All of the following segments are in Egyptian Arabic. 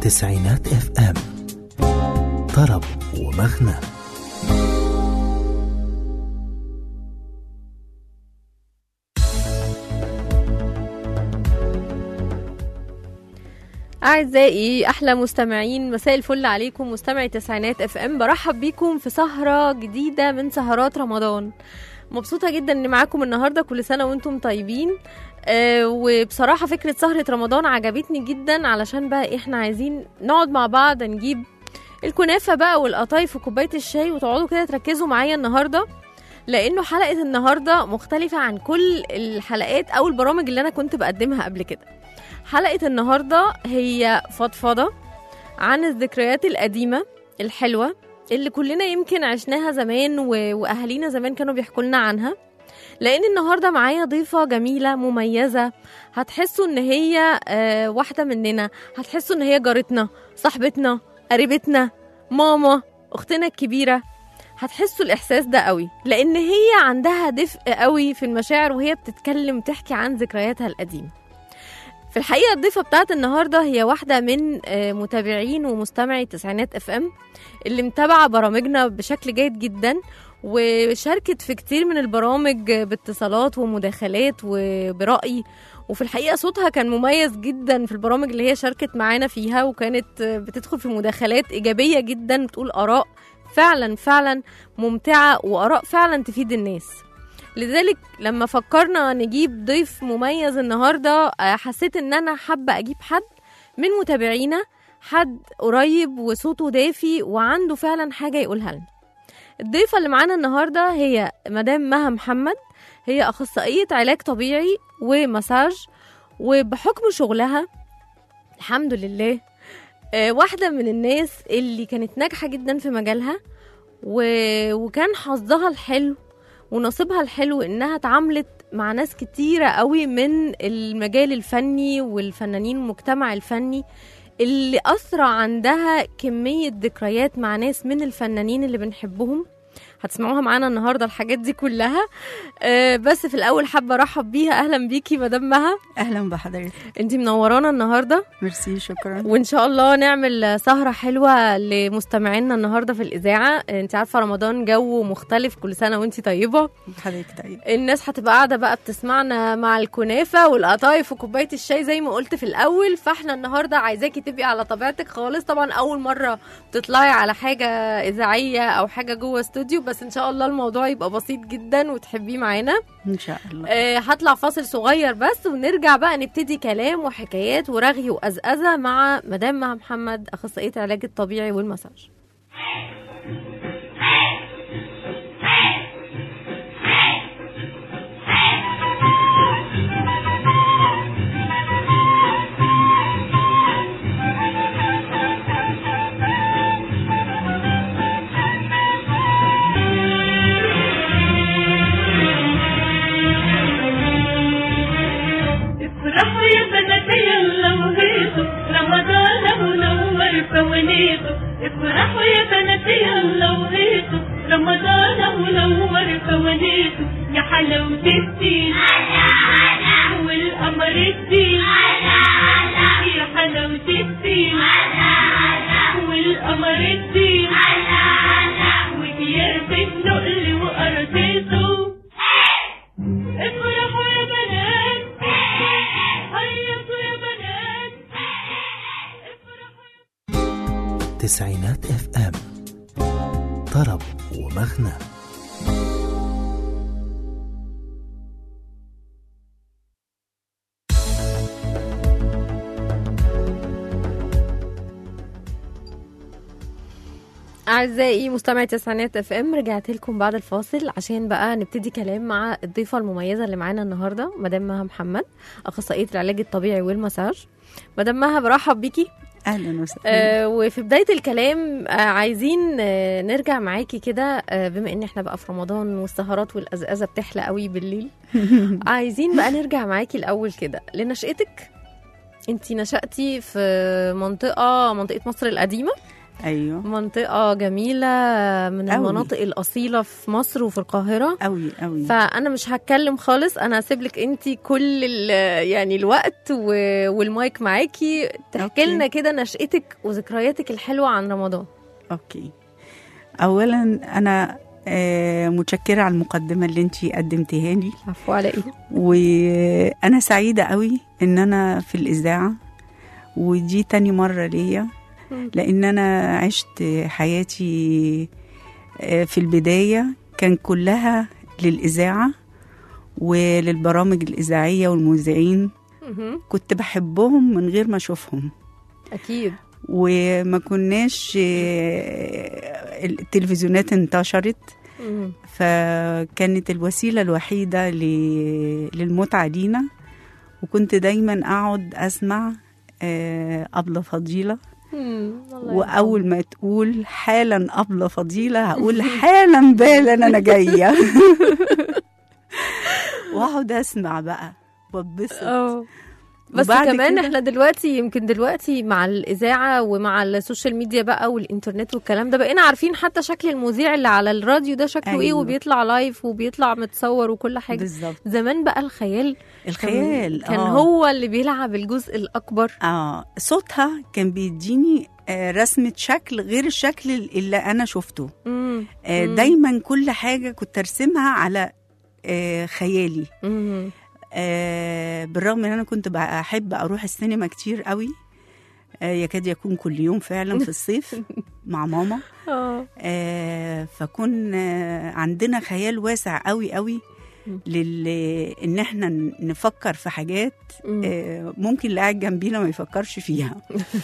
تسعينات اف ام طرب ومغنى أعزائي أحلى مستمعين مساء الفل عليكم مستمعي تسعينات اف ام برحب بيكم في سهرة جديدة من سهرات رمضان مبسوطة جدا إن معاكم النهاردة كل سنة وانتم طيبين آه وبصراحة فكرة سهرة رمضان عجبتني جدا علشان بقى احنا عايزين نقعد مع بعض نجيب الكنافة بقى والقطايف وكوباية الشاي وتقعدوا كده تركزوا معايا النهاردة لأنه حلقة النهاردة مختلفة عن كل الحلقات أو البرامج اللي أنا كنت بقدمها قبل كده حلقة النهاردة هي فضفضة عن الذكريات القديمة الحلوة اللي كلنا يمكن عشناها زمان و... وأهالينا زمان كانوا بيحكوا لنا عنها لأن النهاردة معايا ضيفة جميلة مميزة هتحسوا إن هي آه واحدة مننا هتحسوا إن هي جارتنا صاحبتنا قريبتنا ماما أختنا الكبيرة هتحسوا الإحساس ده قوي لأن هي عندها دفء قوي في المشاعر وهي بتتكلم تحكي عن ذكرياتها القديمة في الحقيقة الضيفة بتاعت النهاردة هي واحدة من آه، متابعين ومستمعي تسعينات اف ام اللي متابعة برامجنا بشكل جيد جدا وشاركت في كتير من البرامج باتصالات ومداخلات وبرأي وفي الحقيقة صوتها كان مميز جدا في البرامج اللي هي شاركت معانا فيها وكانت آه، بتدخل في مداخلات إيجابية جدا بتقول آراء فعلا فعلا ممتعة وآراء فعلا تفيد الناس لذلك لما فكرنا نجيب ضيف مميز النهارده آه، حسيت ان انا حابه اجيب حد من متابعينا حد قريب وصوته دافي وعنده فعلا حاجه يقولها لنا الضيفه اللي معانا النهارده هي مدام مها محمد هي اخصائيه علاج طبيعي ومساج وبحكم شغلها الحمد لله آه، واحده من الناس اللي كانت ناجحه جدا في مجالها و... وكان حظها الحلو ونصيبها الحلو انها اتعاملت مع ناس كتيرة قوي من المجال الفني والفنانين والمجتمع الفني اللي أسرع عندها كمية ذكريات مع ناس من الفنانين اللي بنحبهم هتسمعوها معانا النهارده الحاجات دي كلها أه بس في الاول حابه ارحب بيها اهلا بيكي مدام مها اهلا بحضرتك انتي منورانا النهارده ميرسي شكرا وان شاء الله نعمل سهره حلوه لمستمعينا النهارده في الاذاعه انت عارفه رمضان جو مختلف كل سنه وانت طيبه حضرتك طيب الناس هتبقى قاعده بقى بتسمعنا مع الكنافه والقطايف وكوبايه الشاي زي ما قلت في الاول فاحنا النهارده عايزاكي تبقي على طبيعتك خالص طبعا اول مره تطلعي على حاجه اذاعيه او حاجه جوه استوديو بس ان شاء الله الموضوع يبقى بسيط جدا وتحبيه معانا ان شاء الله آه، هطلع فاصل صغير بس ونرجع بقى نبتدي كلام وحكايات ورغي وأزأزة مع مدام مها محمد أخصائية العلاج الطبيعي والمساج افرحوا يا بناتي يلا وهيصوا رمضان منور فوانيسه افرحوا يا بناتي يلا وهيصوا رمضان منور فوانيسه يا حلاوة الدين والقمر الدين يا حلاوة الدين والقمر الدين وديار النقل وأرضيته افرحوا يا بنات هيصوا يا بنات افرحوا تسعينات اف ام طرب ومغنى أعزائي مستمعي تسعينات اف ام رجعت لكم بعد الفاصل عشان بقى نبتدي كلام مع الضيفة المميزة اللي معانا النهاردة مدام مها محمد أخصائية العلاج الطبيعي والمساج مدام مها برحب بيكي اهلا وسهلا آه وفي بداية الكلام آه عايزين آه نرجع معاكي كده آه بما ان احنا بقى في رمضان والسهرات والأزأزة بتحلى قوي بالليل عايزين بقى نرجع معاكي الأول كده لنشأتك انتي نشأتي في منطقة منطقة مصر القديمة ايوه منطقة جميلة من أوي. المناطق الأصيلة في مصر وفي القاهرة قوي قوي فأنا مش هتكلم خالص أنا هسيب لك أنت كل ال- يعني الوقت و- والمايك معاكي تحكي أوكي. لنا كده نشأتك وذكرياتك الحلوة عن رمضان اوكي اولا انا آه، متشكره على المقدمه اللي انت قدمتيها لي عفوا على إيه وانا سعيده قوي ان انا في الاذاعه ودي تاني مره ليا مم. لان انا عشت حياتي آه، في البدايه كان كلها للاذاعه وللبرامج الاذاعيه والمذيعين مهم. كنت بحبهم من غير ما اشوفهم أكيد وما كناش آه، التلفزيونات انتشرت مم. فكانت الوسيلة الوحيدة ل- للمتعة لينا وكنت دايما أقعد أسمع آه، أبلة فضيلة مم. الله وأول ما تقول حالا أبلة فضيلة هقول حالا بالا أنا جاية وأقعد أسمع بقى واتبسط اه بس وبعد كمان كده- احنا دلوقتي يمكن دلوقتي مع الاذاعه ومع السوشيال ميديا بقى والانترنت والكلام ده بقينا عارفين حتى شكل المذيع اللي على الراديو ده شكله ايه أيوة. وبيطلع لايف وبيطلع متصور وكل حاجه بالظبط زمان بقى الخيال الخيال كان آه. هو اللي بيلعب الجزء الاكبر اه صوتها كان بيديني آه، رسمة شكل غير الشكل اللي أنا شفته مم. آه، مم. دايما كل حاجة كنت أرسمها على آه، خيالي مم. آه، بالرغم ان انا كنت بحب اروح السينما كتير قوي آه، يكاد يكون كل يوم فعلا في الصيف مع ماما اه آه، فكون آه، عندنا خيال واسع قوي قوي لل ان احنا ن- نفكر في حاجات مم. آه، ممكن اللي قاعد جنبينا ما يفكرش فيها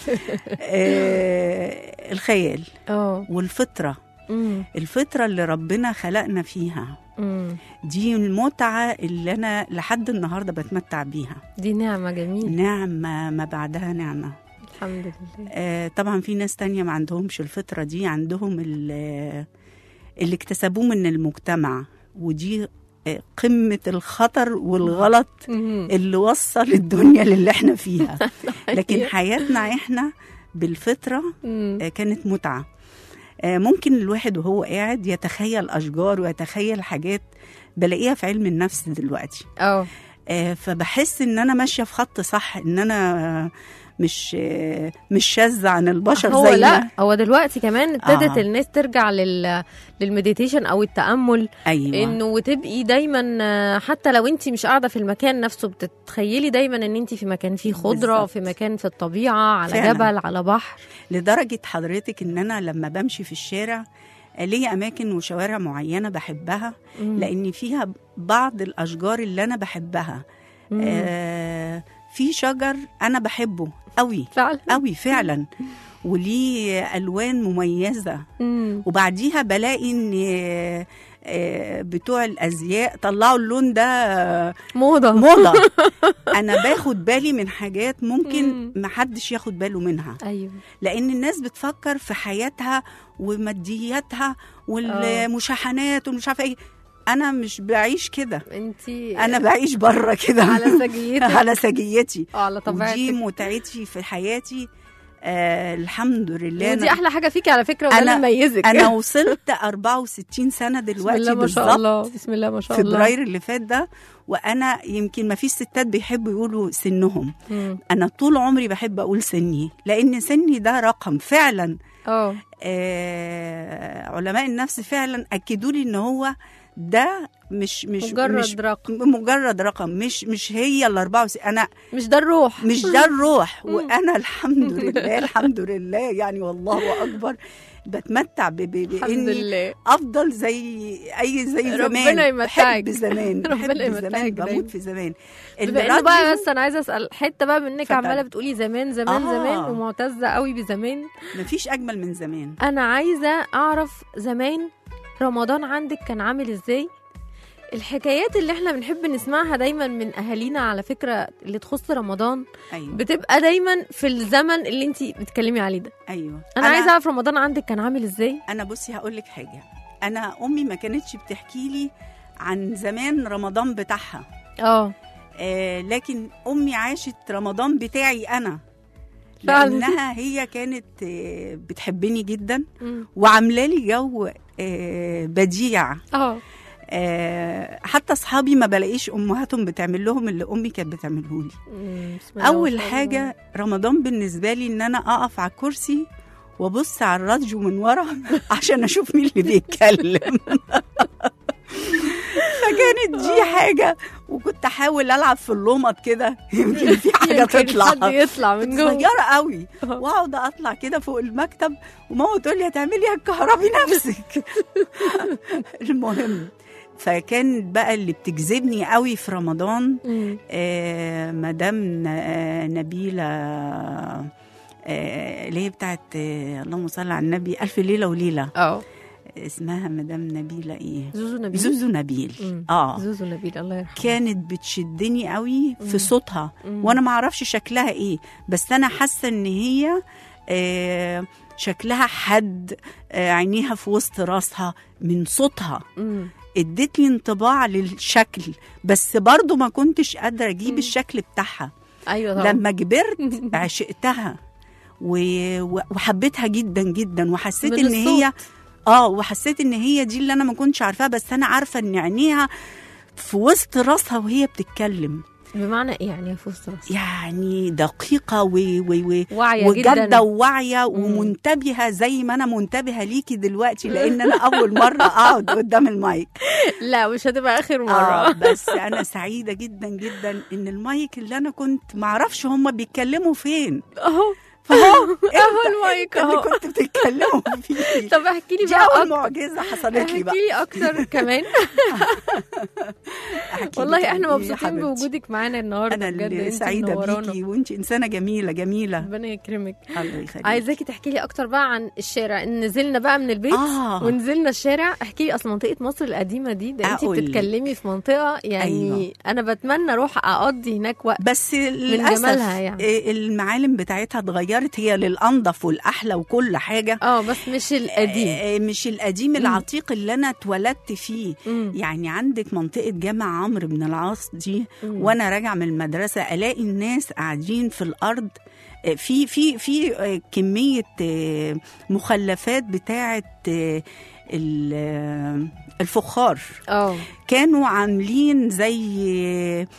آه، الخيال اه والفطره مم. الفطره اللي ربنا خلقنا فيها مم. دي المتعه اللي انا لحد النهارده بتمتع بيها دي نعمه جميله نعمة ما بعدها نعمة الحمد لله آه طبعا في ناس تانية ما عندهمش الفطرة دي عندهم ال- اللي اكتسبوه من المجتمع ودي آه، قمة الخطر والغلط مم. اللي وصل الدنيا للي احنا فيها لكن أيوة. حياتنا احنا بالفطرة مم. آه، كانت متعة آه، ممكن الواحد وهو قاعد يتخيل أشجار ويتخيل حاجات بلاقيها في علم النفس دلوقتي اه آه، فبحس ان انا ماشيه في خط صح ان انا آه، مش آه، مش شاذه عن البشر هو زي لا ما هو دلوقتي كمان ابتدت آه. الناس ترجع لل للمديتيشن او التامل ايوه انه وتبقي دايما آه، حتى لو انت مش قاعده في المكان نفسه بتتخيلي دايما ان انت في مكان فيه خضره بالظبط. في مكان في الطبيعه على فعلاً. جبل على بحر لدرجه حضرتك ان انا لما بمشي في الشارع آه، ليا اماكن وشوارع معينه بحبها مم. لان فيها بعض الاشجار اللي انا بحبها مم. آه في شجر انا بحبه قوي فعلا قوي فعلا وليه الوان مميزه مم. وبعديها بلاقي ان آه، آه، بتوع الازياء طلعوا اللون ده آه، موضه موضه انا باخد بالي من حاجات ممكن مم. محدش ياخد باله منها ايوه لان الناس بتفكر في حياتها ومادياتها والمشاحنات ومش عارفه ايه انا مش بعيش كده انت انا بعيش بره كده على سجيتك على سجيتي اه على ودي طبيعتك متعتي في حياتي آه الحمد لله ودي أنا- احلى حاجه فيكي على فكره وده أنا- اللي مميزك انا وصلت 64 سنه بسم دلوقتي الله ما شاء بالظبط الله بسم الله ما شاء الله فبراير اللي فات ده وانا يمكن ما فيش ستات بيحبوا يقولوا سنهم مم. انا طول عمري بحب اقول سني لان سني ده رقم فعلا اه آه علماء النفس فعلا اكدوا لي ان هو ده مش مش مجرد مش رقم مجرد رقم مش مش هي ال 64 انا مش ده الروح مش ده الروح مم. وانا الحمد لله الحمد لله يعني والله اكبر بتمتع ب- ب- الحمد باني لله افضل زي اي زي ربنا زمان يمتعك. بحب زمان ربنا بحب يمتعك زمان دايما. بموت في زمان بما انه بقى الراديو بس انا عايزه اسال حته بقى منك اتفضل. عماله بتقولي زمان زمان آه. زمان ومعتزه قوي بزمان مفيش اجمل من زمان انا عايزه اعرف زمان رمضان عندك كان عامل ازاي الحكايات اللي احنا بنحب نسمعها دايما من اهالينا على فكره اللي تخص رمضان ايوه بتبقى دايما في الزمن اللي انت بتتكلمي عليه ده ايوه انا, عايزه اعرف رمضان عندك كان عامل ازاي انا بصي هقول لك حاجه انا امي ما كانتش بتحكي لي عن زمان رمضان بتاعها اه آه لكن امي عاشت رمضان بتاعي انا فعلا. لانها هي كانت آه، بتحبني جدا مم. وعامله لي جو آه، بديع اه آه، حتى اصحابي ما بلاقيش امهاتهم بتعمل لهم اللي امي كانت بتعمله لي مم. بسم الله ما اول شاء الله. حاجه رمضان بالنسبه لي ان انا اقف على الكرسي وابص على الراديو من ورا عشان اشوف مين اللي بيتكلم فكانت دي حاجه وكنت احاول العب في اللمط كده يمكن في حاجه يمكن تطلع حد يطلع من كنت جوه صغيره قوي واقعد اطلع كده فوق المكتب وماما تقول لي هتعملي إيه؟ هتكهربي نفسك المهم فكان بقى اللي بتجذبني قوي في رمضان مم. آه مدام ن- آه نبيله آه اللي هي بتاعت آه اللهم صل على النبي الف ليله وليله اه اسمها مدام نبيله ايه زوزو نبيل زوزو نبيل مم. اه زوزو نبيل الله يرحمه كانت بتشدني قوي مم. في صوتها مم. وانا ما اعرفش شكلها ايه بس انا حاسه ان هي آه شكلها حد آه عينيها في وسط راسها من صوتها مم. ادت لي انطباع للشكل بس برضو ما كنتش قادره اجيب مم. الشكل بتاعها ايوه طبعا لما كبرت عشقتها و- و- وحبيتها جدا جدا وحسيت من ان الصوت. هي اه وحسيت ان هي دي اللي انا ما كنتش عارفاها بس انا عارفه ان عينيها في وسط راسها وهي بتتكلم بمعنى ايه يعني يا فوز راس يعني دقيقة و... و... و... واعيه وجادة جدا وواعية ومنتبهة زي ما أنا منتبهة ليكي دلوقتي لأن أنا أول مرة أقعد قدام المايك لا مش هتبقى اخر آه مره بس أنا سعيدة جدا جدا إن المايك اللي أنا كنت معرفش هما بيتكلموا فين اهو فهو اهو المايك اللي اهو كنت بتتكلموا فيه طب احكي لي دي بقى أول أكتر معجزة حصلت لي احكي بقى لي اكتر كمان أحكي والله لك احنا إيه يا مبسوطين حبيبتي. بوجودك معانا النهارده أنا بجد اللي انت سعيدة منورانا. بيكي وأنت إنسانة جميلة جميلة ربنا يكرمك الله يخليك عايزاكي تحكي لي اكتر بقى عن الشارع إن نزلنا بقى من البيت آه. ونزلنا الشارع احكي لي اصل منطقه مصر القديمه دي ده انت أقول لك. بتتكلمي في منطقه يعني أيوة. انا بتمنى اروح اقضي هناك وقت بس للاسف جمالها يعني. إيه، المعالم بتاعتها اتغيرت هي للانظف والاحلى وكل حاجه اه بس مش القديم إيه، مش القديم العتيق اللي انا اتولدت فيه مم. يعني عندك منطقه جامع عمرو بن العاص دي مم. وانا راجعه من المدرسه الاقي الناس قاعدين في الارض إيه، في في في آه، كميه آه، مخلفات بتاعه آه، ال- آه، الفخار اه كانوا عاملين زي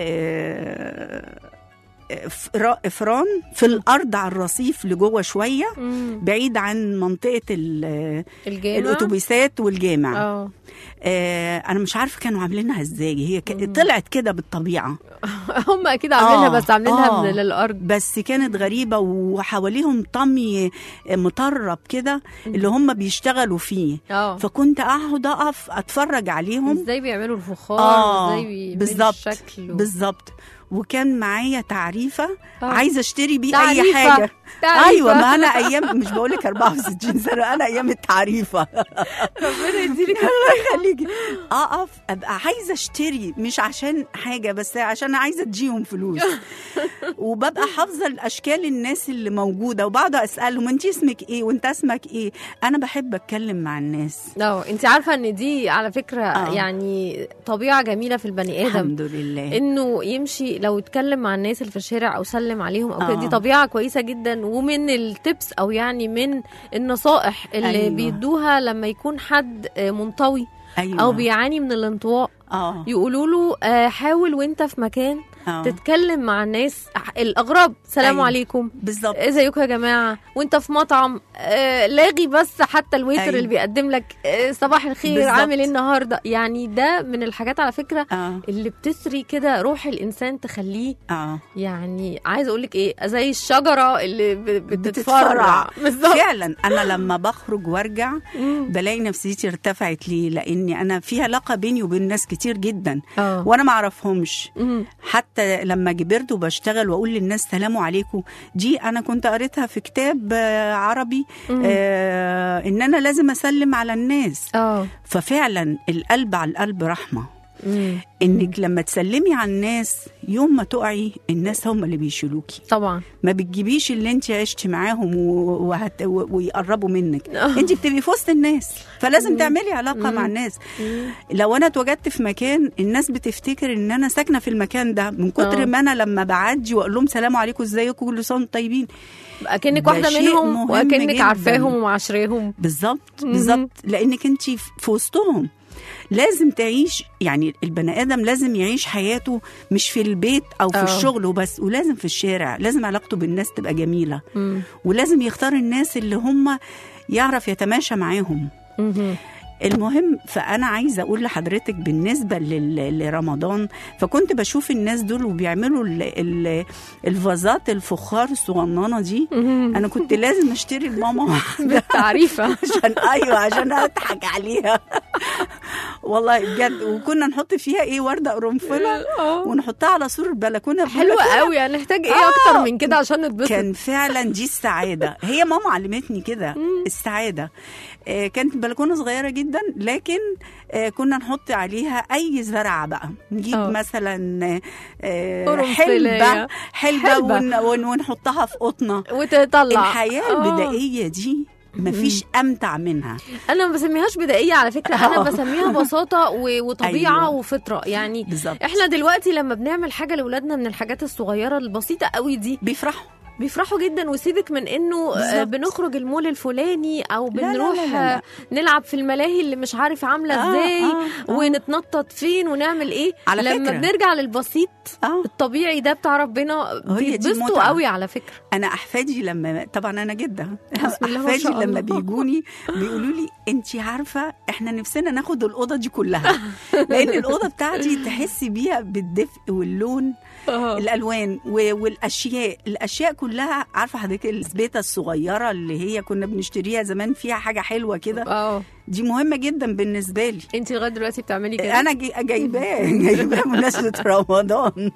آه، إفرا- افران في الارض على الرصيف لجوه شويه مم. بعيد عن منطقه ال- الجامع الاتوبيسات والجامع اه آه انا مش عارفه كانوا عاملينها ازاي هي ك- مم. طلعت كده بالطبيعه هم اكيد عاملينها آه، بس عاملينها آه. من الارض بس كانت غريبه وحواليهم طمي مطرب كده اللي هم بيشتغلوا فيه اه فكنت اقعد اقف اتفرج عليهم ازاي بيعملوا الفخار آه، وازاي بيعملوا بالظبط، الشكل و... بالظبط وكان معايا تعريفه آه. عايزه اشتري بيه تعريفة. اي حاجه تعريفة. ايوه ما انا ايام مش بقول لك 64 سنه انا ايام التعريفه ربنا يديلك الله يخليكي اقف ابقى عايزه اشتري مش عشان حاجه بس عشان عايزه اديهم فلوس وببقى حافظه الاشكال الناس اللي موجوده وبقعد اسالهم انت اسمك ايه وانت اسمك ايه انا بحب اتكلم مع الناس اه انت عارفه ان دي على فكره آه. يعني طبيعه جميله في البني ادم الحمد لله انه يمشي لو اتكلم مع الناس اللي في الشارع او سلم عليهم او كده آه. دي طبيعه كويسه جدا ومن التبس او يعني من النصائح اللي أيوة. أيوة. بيدوها لما يكون حد آه، منطوي ايوه او بيعاني من الانطواء اه يقولوا له آه، حاول وانت في مكان اه تتكلم مع الناس الاغراب سلام أيوة. عليكم بالظبط ازيكم يا جماعه وانت في مطعم آه لاغي بس حتى الويتر أيوة. اللي بيقدم لك آه صباح الخير بالظبط. عامل ايه النهارده يعني ده من الحاجات على فكره اه اللي بتسري كده روح الانسان تخليه اه يعني عايزه اقول لك ايه زي الشجره اللي ب- بتتفرع بتتفرع. بالظبط فعلا انا لما بخرج وارجع مم. بلاقي نفسيتي ارتفعت ليه لاني انا في علاقه بيني وبين ناس كتير جدا اه وانا ما اعرفهمش مم. حتى لما كبرت وبشتغل واقول للناس سلام عليكم دي انا كنت قريتها في كتاب آه، عربي مم. آه ان انا لازم اسلم على الناس اه ففعلا القلب على القلب رحمه مم. انك لما تسلمي على الناس يوم ما تقعي الناس هم اللي بيشيلوكي طبعا ما بتجيبيش اللي انت عشتي معاهم و- وهت... و- ويقربوا منك انت بتبقي في وسط الناس فلازم تعملي علاقه مع الناس لو انا اتوجدت في مكان الناس بتفتكر ان انا ساكنه في المكان ده من كتر آه. ما انا لما بعدي واقول لهم سلام عليكم ازيكم كل سنه وانتم طيبين اكنك ده واحده شيء منهم مهم واكنك جداً. عارفاهم ومعاشراهم بالظبط مهم. بالظبط لانك انت في وسطهم لازم تعيش يعني البني ادم لازم يعيش حياته مش في البيت او في آه. الشغل وبس ولازم في الشارع لازم علاقته بالناس تبقى جميله مم. ولازم يختار الناس اللي هم يعرف يتماشى معاهم مهم. المهم فانا عايزه اقول لحضرتك بالنسبه لل- لرمضان فكنت بشوف الناس دول وبيعملوا ال- ال- الفازات الفخار الصغننه دي مهم. انا كنت لازم اشتري لماما واحده بالتعريفه عشان ايوه عشان اضحك عليها والله بجد وكنا نحط فيها ايه ورده قرنفله آه. ونحطها على سور البلكونه حلوه قوي هنحتاج ايه آه. اكتر من كده عشان نتبسط كان فعلا دي السعاده هي ماما علمتني كده السعاده آه، كانت البلكونه صغيره جدا لكن آه، كنا نحط عليها اي زرعه بقى نجيب آه. مثلا آه، قرنفلية. حلبه حلبه حلبة. ون- ون- ونحطها في قطنه وتطلع الحياه آه. البدائيه دي مفيش امتع منها انا ما بسميهاش بدائيه على فكره انا آه. بسميها بساطه و- وطبيعه أيوة. وفطره يعني بالظبط احنا دلوقتي لما بنعمل حاجه لاولادنا من الحاجات الصغيره البسيطه قوي دي بيفرحوا بيفرحوا جدا وسيبك من انه آه، بالظبط. بنخرج المول الفلاني او لا، لا، بنروح لا، لا، لا. آه، نلعب في الملاهي اللي مش عارف عامله آه، ازاي آه، آه. ونتنطط فين ونعمل ايه على لما فكرة. بنرجع للبسيط اه الطبيعي ده بتاع ربنا هي دي بيتبسطوا المتعة. قوي على فكره انا احفادي لما طبعا انا جده بسم الله ما احفادي شاء لما الله. بيجوني بيقولوا لي انت عارفه احنا نفسنا ناخد الاوضه دي كلها لان الاوضه بتاعتي تحسي بيها بالدفء واللون الالوان و- والاشياء الاشياء كلها عارفه حضرتك الزبيته الصغيره اللي هي كنا بنشتريها زمان فيها حاجه حلوه كده اه دي مهمه جدا بالنسبه لي انت لغايه دلوقتي بتعملي كده انا جي- جايباه جايباه بمناسبه رمضان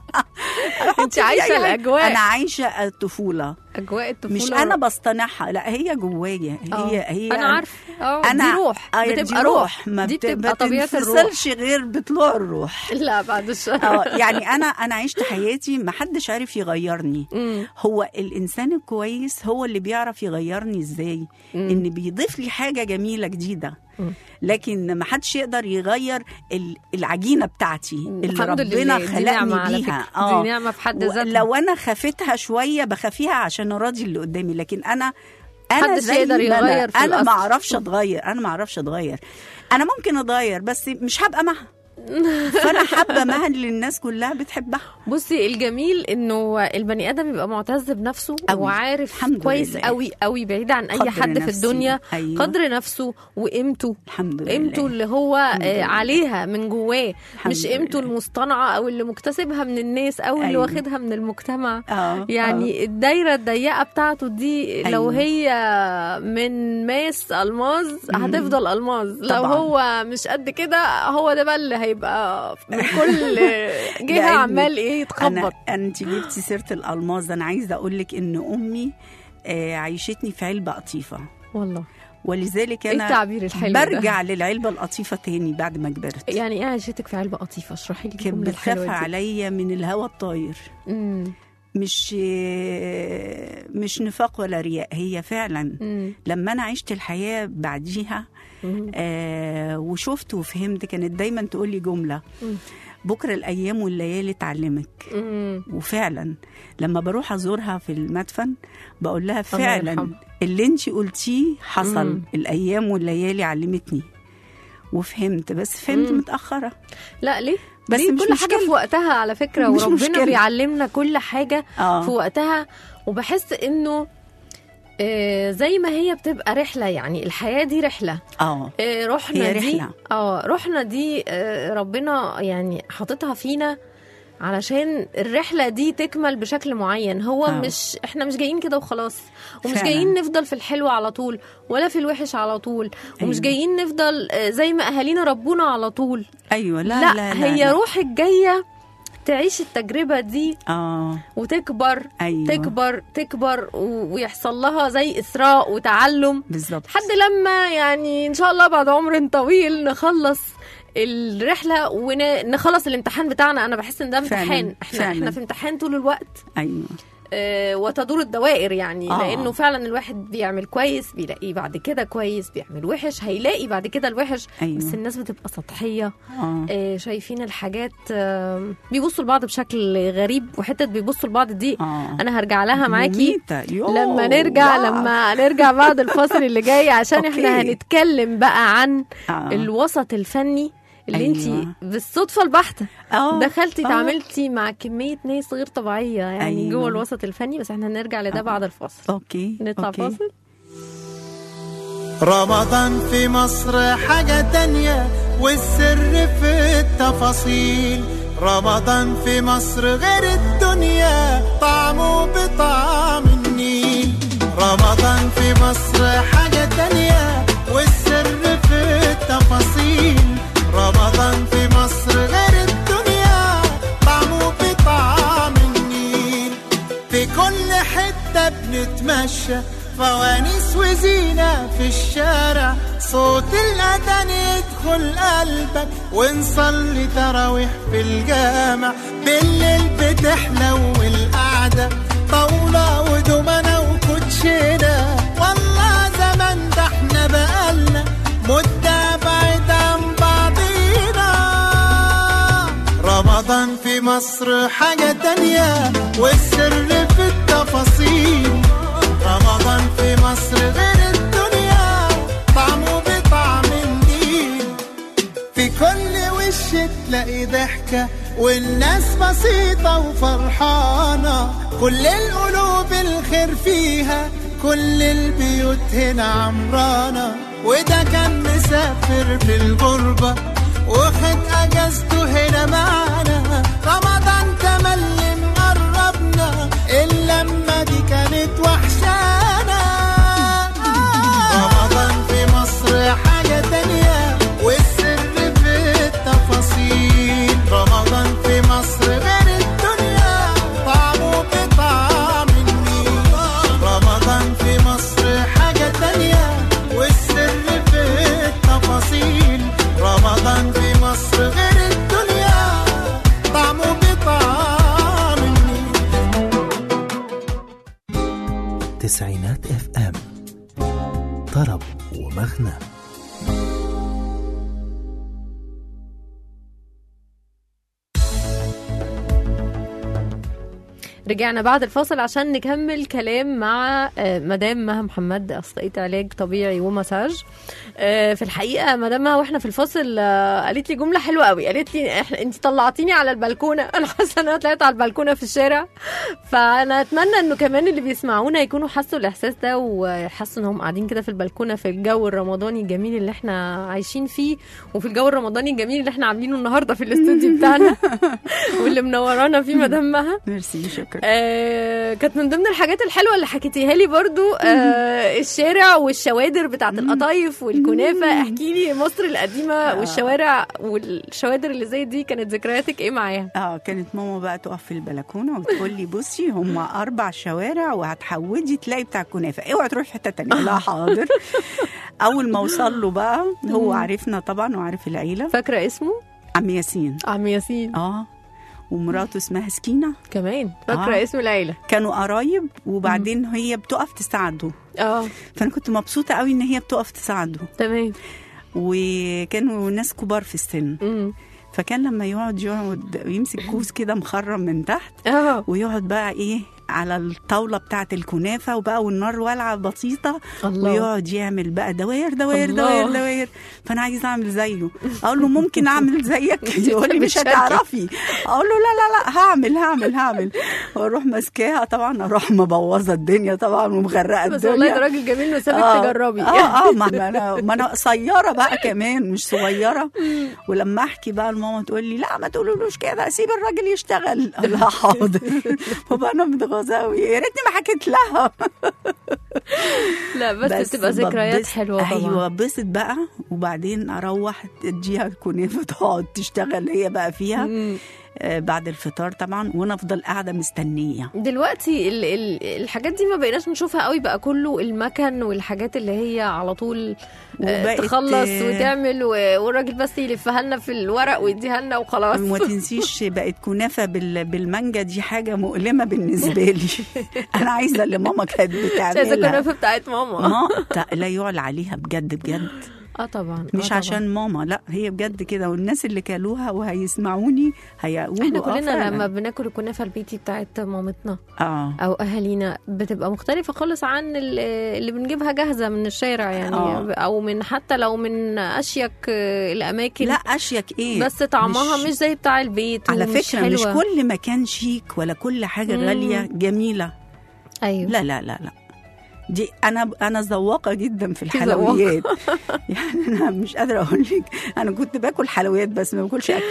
انت عايشه الاجواء انا عايشه الطفوله اجواء الطفوله مش انا بصطنعها لا هي جوايا آه. هي هي انا عارفه اه أنا- دي روح آه، بتبقى دي روح ما دي بت- بتبقى ما طبيعه الروح تنفصلش غير بطلوع الروح لا بعد الشر اه يعني انا انا عشت حياتي ما حدش عارف يغيرني مم. هو الانسان الكويس هو اللي بيعرف يغيرني ازاي مم. ان بيضيف لي حاجه جميله جديده مم. لكن ما حدش يقدر يغير ال- العجينه بتاعتي اللي الحمد ربنا لله، دي نعمة خلقني على بيها فكرة. دي نعمة في حد ذاتها. لو انا خافتها شويه بخافيها عشان اراضي اللي قدامي لكن انا انا محدش زي يقدر ما أنا. يغير في انا ما الأصل. اعرفش اتغير انا ما اعرفش اتغير انا ممكن اتغير بس مش هبقى معها فانا حابه معها اللي الناس كلها بتحبها بصي الجميل انه البني ادم يبقى معتز بنفسه أوي. وعارف الحمد كويس لله. قوي قوي بعيد عن اي قدر حد في نفسي. الدنيا أيوة. قدر نفسه وقيمته الحمد لله قيمته اللي هو الحمد آه، لله. عليها من جواه الحمد مش قيمته لله. المصطنعه او اللي مكتسبها من الناس او اللي أيوة. واخدها من المجتمع اه يعني الدايره الضيقه بتاعته دي لو أيوة. هي من ماس الماظ هتفضل الماظ لو طبعاً. هو مش قد كده هو ده بقى اللي هيبقى من كل جهه لعلمك عمال ايه يتخبط انا انت جبتي سيره الالماظ انا عايزه اقول لك ان امي آه، عيشتني في علبه قطيفه والله ولذلك ايه انا التعبير الحلو ده؟ برجع للعلبه القطيفه تاني بعد ما كبرت يعني ايه عيشتك في علبه قطيفه اشرحي لي كانت الجمله بتخاف الحلوه دي عليا من الهواء الطاير امم مش آه، مش نفاق ولا رياء هي فعلا امم لما انا عشت الحياه بعديها آه وشفت وفهمت كانت دايما تقول لي جمله مم. بكره الايام والليالي تعلمك امم وفعلا لما بروح ازورها في المدفن بقول لها الله فعلا يرحمها. اللي انت قلتيه حصل مم. الايام والليالي علمتني وفهمت بس فهمت مم. متاخره لا ليه بس ليه مش كل حاجه مشكلة. في وقتها على فكره مش وربنا مشكلة. بيعلمنا كل حاجه في اه وقتها وبحس انه آه، زي ما هي بتبقى رحله يعني الحياه دي رحله اه آه، روحنا هي دي رحلة. اه روحنا دي آه، ربنا يعني حاططها فينا علشان الرحله دي تكمل بشكل معين هو آه. مش احنا مش جايين كده وخلاص ومش فعلا. جايين نفضل في الحلو على طول ولا في الوحش على طول ومش أيوة. جايين نفضل آه، زي ما اهالينا ربونا على طول ايوه لا لا, لا, لا هي لا. روحك جايه تعيش التجربه دي اه وتكبر ايوه تكبر تكبر و- ويحصل لها زي اسراء وتعلم بالظبط لحد لما يعني ان شاء الله بعد عمر طويل نخلص الرحله ونخلص الامتحان بتاعنا انا بحس ان ده فعلاً، امتحان احنا فعلاً. احنا في امتحان طول الوقت ايوه آه، وتدور الدوائر يعني آه. لانه فعلا الواحد بيعمل كويس بيلاقيه بعد كده كويس بيعمل وحش هيلاقي بعد كده الوحش أيوة. بس الناس بتبقى سطحيه اه آه، شايفين الحاجات آه، بيبصوا لبعض بشكل غريب وحته بيبصوا لبعض دي اه انا هرجع لها معاكي مميتة. يوه، لما نرجع واو. لما نرجع بعد الفاصل اللي جاي عشان احنا أوكي. هنتكلم بقى عن آه. الوسط الفني اللي أيوة. انت بالصدفه البحته آه. دخلتي آه. اتعاملتي مع كميه ناس غير طبيعيه يعني أيوة. جوه الوسط الفني بس احنا هنرجع لده آه. بعد الفاصل اوكي نطلع أوكي. فاصل رمضان في مصر حاجة تانية والسر في التفاصيل رمضان في مصر غير الدنيا طعمه بطعم النيل رمضان في مصر حاجة تانية والسر في التفاصيل رمضان في مصر غير الدنيا طعمه بطعم النيل في كل حتة بنتمشى فوانيس وزينة في الشارع صوت الأذان يدخل قلبك ونصلي تراويح في الجامع بالليل بتحلو القعدة طاولة ودومنة وكوتشينة والله زمان ده احنا بقالنا مدة بعيد عن بعضينا رمضان في مصر حاجة تانية والسر في التفاصيل رمضان في مصر غير الدنيا طعمه بطعم النيل في كل وش تلاقي ضحكة والناس بسيطة وفرحانة كل القلوب الخير فيها كل البيوت هنا عمرانة وده كان مسافر في الغربة واخد اجازته هنا معانا رمضان تملي مقربنا اللمة دي كانت وحشانا رمضان في مصر حاجة تانية والسر في التفاصيل رمضان في مصر غير الدنيا طعمه بطعم النيل رمضان في مصر حاجة تانية والسر في التفاصيل رمضان في مصر غير الدنيا طعمه بطعم النيل تسعينات اف ام طرب ومغنى رجعنا بعد الفاصل عشان نكمل كلام مع آه، مدام مها محمد اخصائيه علاج طبيعي ومساج آه، في الحقيقه مدام مها واحنا في الفاصل آه، قالت لي جمله حلوه قوي قالت لي احنا انت طلعتيني على البلكونه انا حاسه ان انا طلعت على البلكونه في الشارع فانا اتمنى انه كمان اللي بيسمعونا يكونوا حسوا الاحساس ده وحسوا انهم قاعدين كده في البلكونه في الجو الرمضاني الجميل اللي احنا عايشين فيه وفي الجو الرمضاني الجميل اللي احنا عاملينه النهارده في الاستوديو بتاعنا واللي منورانا فيه مدام مها ميرسي شكرا آه كانت من ضمن الحاجات الحلوه اللي حكيتيها لي برضو آه الشارع والشوادر بتاعت القطايف والكنافه احكي لي مصر القديمه والشوارع والشوادر اللي زي دي كانت ذكرياتك ايه معاها اه كانت ماما بقى تقف في البلكونه وتقول لي بصي هم اربع شوارع وهتحودي تلاقي بتاع الكنافه اوعي تروحي في حته تانية لا حاضر اول ما اوصل له بقى هو عارفنا طبعا وعارف العيله فاكره اسمه عم ياسين عم ياسين اه ومراته اسمها سكينه كمان فاكره آه. اسم العيله كانوا قرايب وبعدين هي بتقف تساعده اه فانا كنت مبسوطه قوي ان هي بتقف تساعده تمام وكانوا ناس كبار في السن امم فكان لما يقعد يقعد يمسك كوس كده مخرم من تحت اه ويقعد بقى ايه على الطاولة بتاعة الكنافة وبقى والنار والعة بسيطة الله. ويقعد يعمل بقى دواير دواير الله. دواير دواير فأنا عايزة أعمل زيه أقول له ممكن أعمل زيك يقول لي بتحبي مش تشاركي. هتعرفي أقول له لا لا لا هعمل هعمل هعمل وأروح ماسكاها طبعا أروح مبوظة الدنيا طبعا ومغرقة بس الدنيا والله ده راجل جميل انه سابك آه، تجربي اه اه ما ما انا ما انا قصيره بقى كمان مش صغيره ولما احكي بقى لماما تقول لي لا ما تقولولوش كده سيب الراجل يشتغل لا حاضر بابا انا متغاظه قوي يا ريتني ما حكيت لها لا بس, بتبقى ذكريات ببسط- حلوه طبعا ايوه بسط بقى وبعدين اروح اديها الكنافه تقعد تشتغل هي بقى فيها مم. آه، بعد الفطار طبعا وانا افضل قاعده مستنيه دلوقتي ال ال الحاجات دي ما بقيناش نشوفها قوي بقى كله المكن والحاجات اللي هي على طول آه، وبقت، تخلص آه، وتعمل و- والراجل بس يلفها لنا في الورق ويديها لنا وخلاص ما تنسيش بقت كنافه بال- بالمانجا دي حاجه مؤلمه بالنسبه لي انا عايزه اللي ماما كانت مش عايزه بتعملها الكنافه بتاعت ماما ما ت- لا يعلى عليها بجد بجد اه طبعا آه مش طبعاً. عشان ماما لا هي بجد كده والناس اللي كلوها وهيسمعوني هيقولوا احنا آه كلنا فعلاً. لما بناكل الكنافه البيتي بتاعت مامتنا اه او اهالينا بتبقى مختلفه خالص عن ال- اللي بنجيبها جاهزه من الشارع يعني آه. او من حتى لو من اشيك آه، الاماكن لا اشيك ايه بس طعمها مش, زي بتاع البيت على ومش فكره حلوة. مش كل مكان شيك ولا كل حاجه مم. غاليه جميله ايوه لا لا لا لا دي انا انا ذواقه جدا في الحلويات يعني انا مش قادره اقول لك انا كنت باكل حلويات بس ما باكلش اكل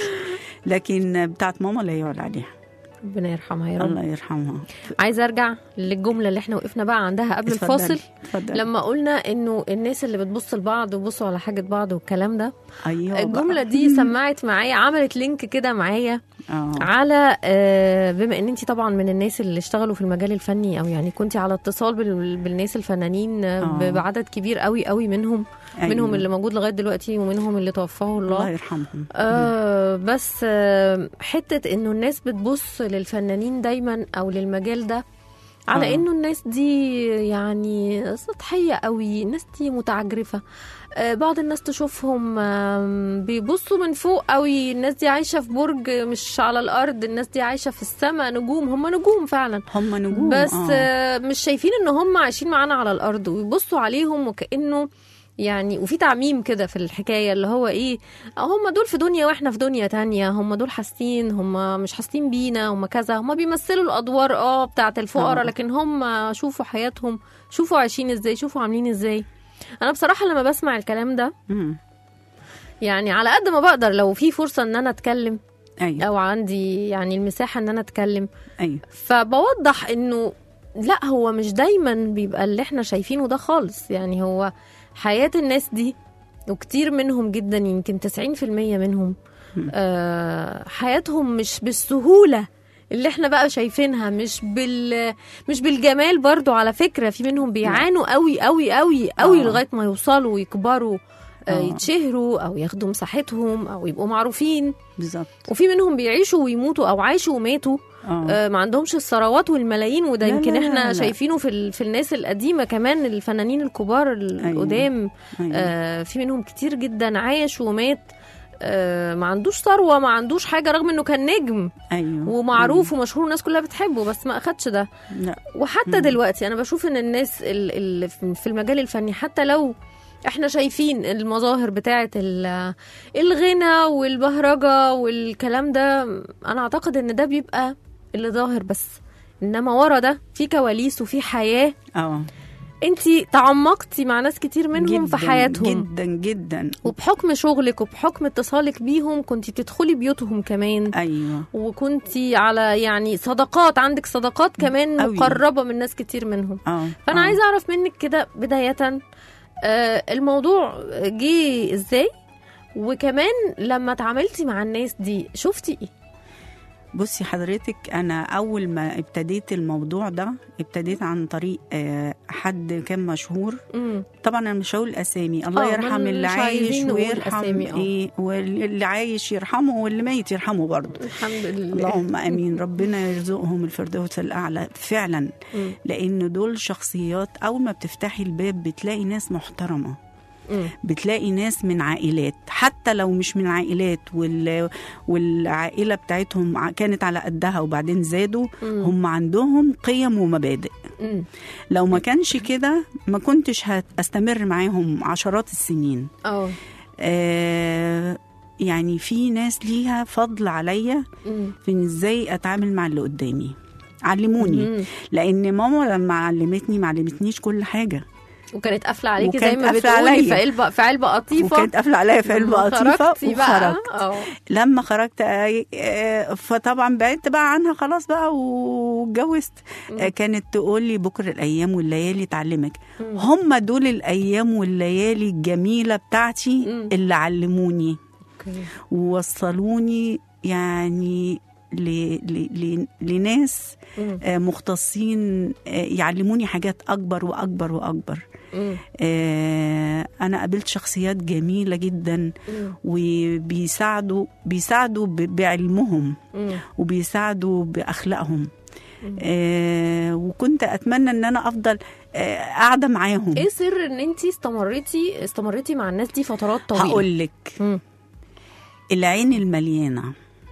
لكن بتاعت ماما لا يعلى عليها ربنا يرحمها يا رب الله يرحمها عايزه ارجع للجمله اللي احنا وقفنا بقى عندها قبل اتفضلي، الفاصل اتفضلي. لما قلنا انه الناس اللي بتبص لبعض وبصوا على حاجه بعض والكلام ده ايوه بقى. الجمله دي سمعت معايا عملت لينك كده معايا اه على آه، بما ان انت طبعا من الناس اللي اشتغلوا في المجال الفني او يعني كنت على اتصال بال- بالناس الفنانين آه، آه. بعدد كبير قوي قوي منهم أيوة. منهم اللي موجود لغايه دلوقتي ومنهم اللي توفاه الله الله يرحمهم آه بس آه حته انه الناس بتبص للفنانين دايما او للمجال ده على آه. انه الناس دي يعني سطحيه قوي الناس دي متعجرفه آه، بعض الناس تشوفهم آم، بيبصوا من فوق قوي الناس دي عايشه في برج مش على الارض الناس دي عايشه في السماء نجوم هم نجوم فعلا هم نجوم بس آه. آه، مش شايفين ان هم عايشين معانا على الارض ويبصوا عليهم وكانه يعني وفي تعميم كده في الحكايه اللي هو ايه هم دول في دنيا واحنا في دنيا تانية هم دول حاسين هم مش حاسين بينا هم كذا هم بيمثلوا الادوار اه بتاعت الفقراء آه. لكن هم شوفوا حياتهم شوفوا عايشين ازاي شوفوا عاملين ازاي انا بصراحه لما بسمع الكلام ده مم. يعني على قد ما بقدر لو في فرصه ان انا اتكلم ايوه او عندي يعني المساحه ان انا اتكلم ايوه فبوضح انه لا هو مش دايما بيبقى اللي احنا شايفينه ده خالص يعني هو حياة الناس دي وكتير منهم جدا يمكن 90% منهم آه حياتهم مش بالسهولة اللي احنا بقى شايفينها مش بال مش بالجمال برضو على فكرة في منهم بيعانوا قوي قوي قوي قوي آه. لغاية ما يوصلوا ويكبروا آه آه. يتشهروا او ياخدوا مساحتهم او يبقوا معروفين بالظبط وفي منهم بيعيشوا ويموتوا او عاشوا وماتوا اه آه، ما عندهمش الثروات والملايين وده لا، يمكن لا، لا، احنا لا. شايفينه في ال- في الناس القديمه كمان الفنانين الكبار القدام أيوة. آه، في منهم كتير جدا عايش ومات آه، ما عندوش ثروه ما عندوش حاجه رغم انه كان نجم ايوه ومعروف ومشهور والناس كلها بتحبه بس ما اخدش ده لا وحتى دلوقتي انا بشوف ان الناس ال- اللي في المجال الفني حتى لو احنا شايفين المظاهر بتاعه ال- الغنى والبهرجه والكلام ده انا اعتقد ان ده بيبقى اللي ظاهر بس انما ورا ده في كواليس وفي حياه اه انت تعمقتي مع ناس كتير منهم في جداً، حياتهم جدا جدا وبحكم شغلك وبحكم اتصالك بيهم كنت بتدخلي بيوتهم كمان ايوه وكنتي على يعني صداقات عندك صداقات كمان أوي. مقربه من ناس كتير منهم اه فانا آه. عايزه اعرف منك كده بدايه آه، الموضوع جه ازاي وكمان لما اتعاملتي مع الناس دي شفتي ايه بصي حضرتك انا اول ما ابتديت الموضوع ده ابتديت عن طريق آه، حد كان مشهور مم. طبعا انا مش هقول اسامي الله آه، يرحم ما اللي مش عايش عايزين نقول ويرحم أسامي، آه. ايه واللي عايش يرحمه واللي ميت يرحمه برضه الحمد لله اللهم امين ربنا يرزقهم الفردوس الاعلى فعلا مم. لان دول شخصيات اول ما بتفتحي الباب بتلاقي ناس محترمه مم. بتلاقي ناس من عائلات حتى لو مش من عائلات وال... والعائله بتاعتهم ع- كانت على قدها وبعدين زادوا مم. هم عندهم قيم ومبادئ مم. لو ما كانش كده ما كنتش هستمر معاهم عشرات السنين اه آه يعني في ناس ليها فضل عليا مم. في إن ازاي اتعامل مع اللي قدامي علموني مم. لان ماما لما علمتني ما علمتنيش كل حاجه وكانت قافله عليكي زي وكانت ما قافلة بتقولي عليا. في علبه في علبه قطيفه وكانت قافله عليا في علبه لما قطيفه خرجتي بقى وخرجت اه لما خرجت آه، آه، فطبعا بعدت بقى عنها خلاص بقى واتجوزت آه، كانت تقول لي بكره الايام والليالي تعلمك مم. هم دول الايام والليالي الجميله بتاعتي مم. اللي علموني اوكي ووصلوني يعني ل... ل... ل... لناس مم. آه، مختصين آه، يعلموني حاجات اكبر واكبر واكبر مم. آه، انا قابلت شخصيات جميله جدا مم. وبيساعدوا بيساعدوا ب- بعلمهم مم. وبيساعدوا باخلاقهم آه وكنت اتمنى ان انا افضل آه قاعده معاهم ايه سر ان انت استمريتي استمريتي مع الناس دي فترات طويله هقول لك مم. العين المليانه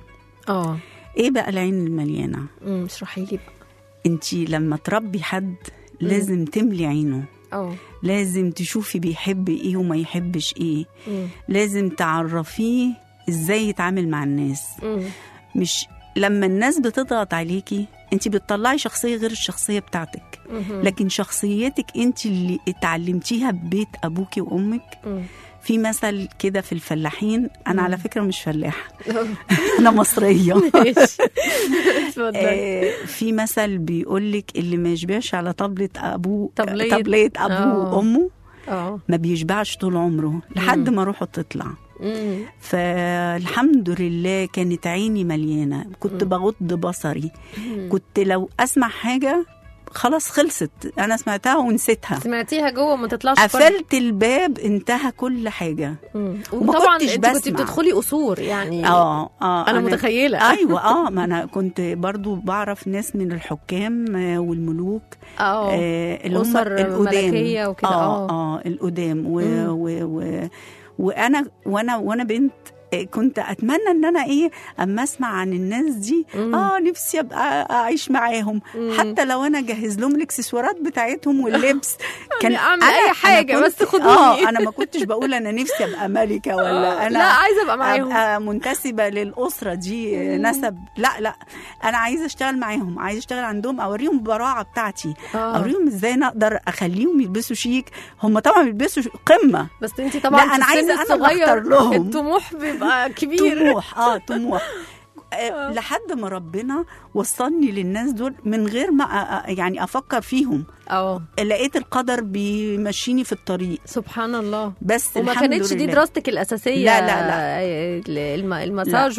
اه ايه بقى العين المليانه مم، اشرحي لي بقى انتي لما تربي حد لازم تملي عينه اه لازم تشوفي بيحب ايه وما يحبش ايه مم. لازم تعرفيه ازاي يتعامل مع الناس مم. مش لما الناس بتضغط عليكي انت بتطلعي شخصيه غير الشخصيه بتاعتك مهم. لكن شخصيتك انت اللي اتعلمتيها ببيت ابوكي وامك مم. في مثل كده في الفلاحين انا على فكره مش فلاحه انا مصريه ماشي اتفضلي آه، في مثل بيقول لك اللي ما يشبعش على طبلة ابوه طبلية. طبلية ابوه آه. وامه اه ما بيشبعش طول عمره لحد ما روحه تطلع مم. فالحمد لله كانت عيني مليانه كنت بغض بصري كنت لو اسمع حاجه خلاص خلصت انا سمعتها ونسيتها سمعتيها جوه ما تطلعش بره. قفلت الباب انتهى كل حاجه مم. وما وطبعا كنتش انت كنت بسمع. بتدخلي قصور يعني اه اه انا متخيله ايوه اه ما انا كنت برضو بعرف ناس من الحكام آه، والملوك اه آه اللي هم أسر القدام ملكية وكده، اه آه. اه القدام و مم. و و وانا وانا وانا بنت آه، كنت اتمنى ان انا ايه اما اسمع عن الناس دي مم. اه نفسي ابقى اعيش معاهم مم. حتى لو انا اجهز لهم الاكسسوارات بتاعتهم واللبس كان أعمل أنا- أي أنا حاجة، كنت- بس خدوني. اه انا ما كنتش بقول انا نفسي ابقى ملكه ولا انا لا عايزه ابقى معاهم ابقى منتسبه للاسره دي نسب لا لا انا عايزه اشتغل معاهم عايزه اشتغل عندهم اوريهم البراعه بتاعتي آه. اوريهم ازاي انا اقدر اخليهم يلبسوا شيك هم طبعا بيلبسوا ش- قمه بس انت طبعا لا، أنا في السن عايزة أنا اللي الصغير أختار لهم. الطموح بيبقى كبير طموح اه طموح آه، لحد ما ربنا وصلني للناس دول من غير ما أ- أ- يعني افكر فيهم اه لقيت القدر بيمشيني في الطريق سبحان الله بس وما الحمد كانتش دي لله. دراستك الاساسيه لا، لا، لا. الم- المساج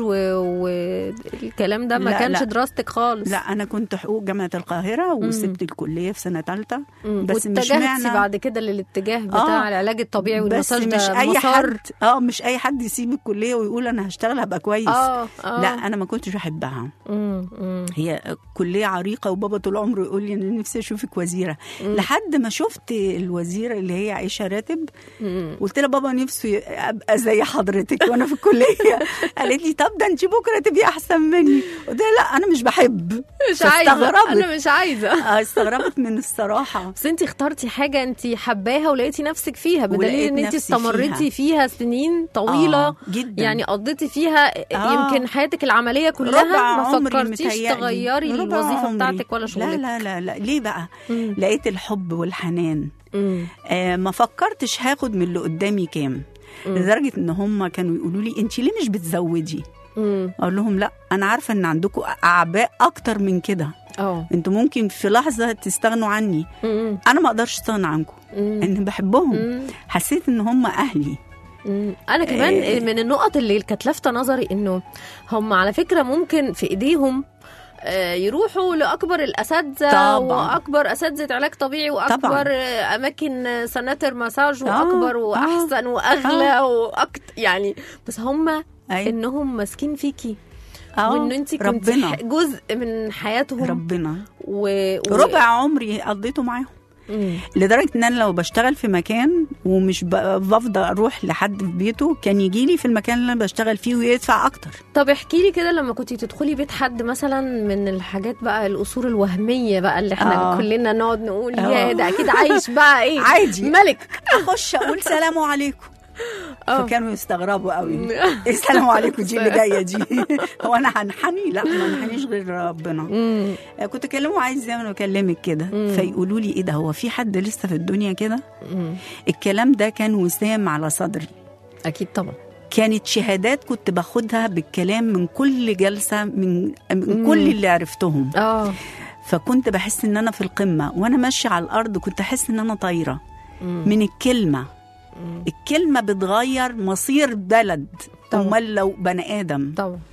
والكلام ده ما لا، كانش لا. دراستك خالص لا انا كنت حقوق جامعه القاهره وسبت الكليه في سنه ثالثه مم. بس مش واتجهتي معنى بعد كده للاتجاه بتاع آه. العلاج الطبيعي بس والمساج مش ده اي مسار حد اه مش اي حد يسيب الكليه ويقول انا هشتغل هبقى كويس اه اه لا انا ما كنتش بحبها مم. مم. هي كليه عريقه وبابا طول عمره يقول لي انا نفسي اشوفك وزيره لحد ما شفت الوزيره اللي هي عائشه راتب مم. قلت لها بابا نفسي ابقى زي حضرتك وانا في الكليه قالت لي طب ده انت بكره تبقي احسن مني قلت لها لا انا مش بحب مش عايزه فاستغربت. انا مش عايزه آه، استغربت من الصراحه بس انت اخترتي حاجه انت حباها ولقيتي نفسك فيها بدليل ولقيت ان انت نفسي استمريتي فيها. سنين طويله آه، جدا يعني قضيتي فيها آه. يمكن حياتك العمليه كلها ربع ما عمري فكرتيش متهيألي. تغيري ربع الوظيفه عمري. بتاعتك ولا شغلك لا لا لا لا ليه بقى مم. لقيت الحب والحنان مم. آه ما فكرتش هاخد من اللي قدامي كام لدرجه ان هم كانوا يقولوا لي انت ليه مش بتزودي مم. اقول لهم لا انا عارفه ان عندكم اعباء اكتر من كده اه انتوا ممكن في لحظه تستغنوا عني مم. انا ما اقدرش استغنى عنكم مم. ان بحبهم مم. حسيت ان هم اهلي مم. انا كمان إيه. من النقط اللي كانت لافته نظري انه هم على فكره ممكن في ايديهم آه، يروحوا لاكبر الاساتذه طبعاً. واكبر اساتذه علاج طبيعي واكبر طبعاً. آه، اماكن سناتر مساج آه، واكبر آه، واحسن واغلى واكتر يعني بس هم أيوة. انهم ماسكين فيكي آه، وان انت كنت ربنا ح- جزء من حياتهم ربنا و... و... ربع عمري قضيته معاهم مم. لدرجه ان انا لو بشتغل في مكان ومش ب- بفضل اروح لحد في بيته كان يجي لي في المكان اللي انا بشتغل فيه ويدفع اكتر طب احكي لي كده لما كنتي تدخلي بيت حد مثلا من الحاجات بقى القصور الوهميه بقى اللي احنا آه. كلنا نقعد نقول آه. يا ده اكيد عايش بقى ايه عادي. ملك اخش اقول سلام عليكم آه. فكانوا يستغربوا قوي إيه السلام عليكم دي اللي جايه دي هو انا هنحني لا ما انحنيش غير ربنا مم. كنت اكلمه عايز زي ما انا بكلمك كده مم. فيقولوا لي ايه ده هو في حد لسه في الدنيا كده مم. الكلام ده كان وسام على صدري اكيد طبعا كانت شهادات كنت باخدها بالكلام من كل جلسه من, من مم. كل اللي عرفتهم اه فكنت بحس ان انا في القمه وانا ماشيه على الارض كنت احس ان انا طايره مم. من الكلمه مم. الكلمه بتغير مصير بلد طبعا. امال لو بني ادم طبعا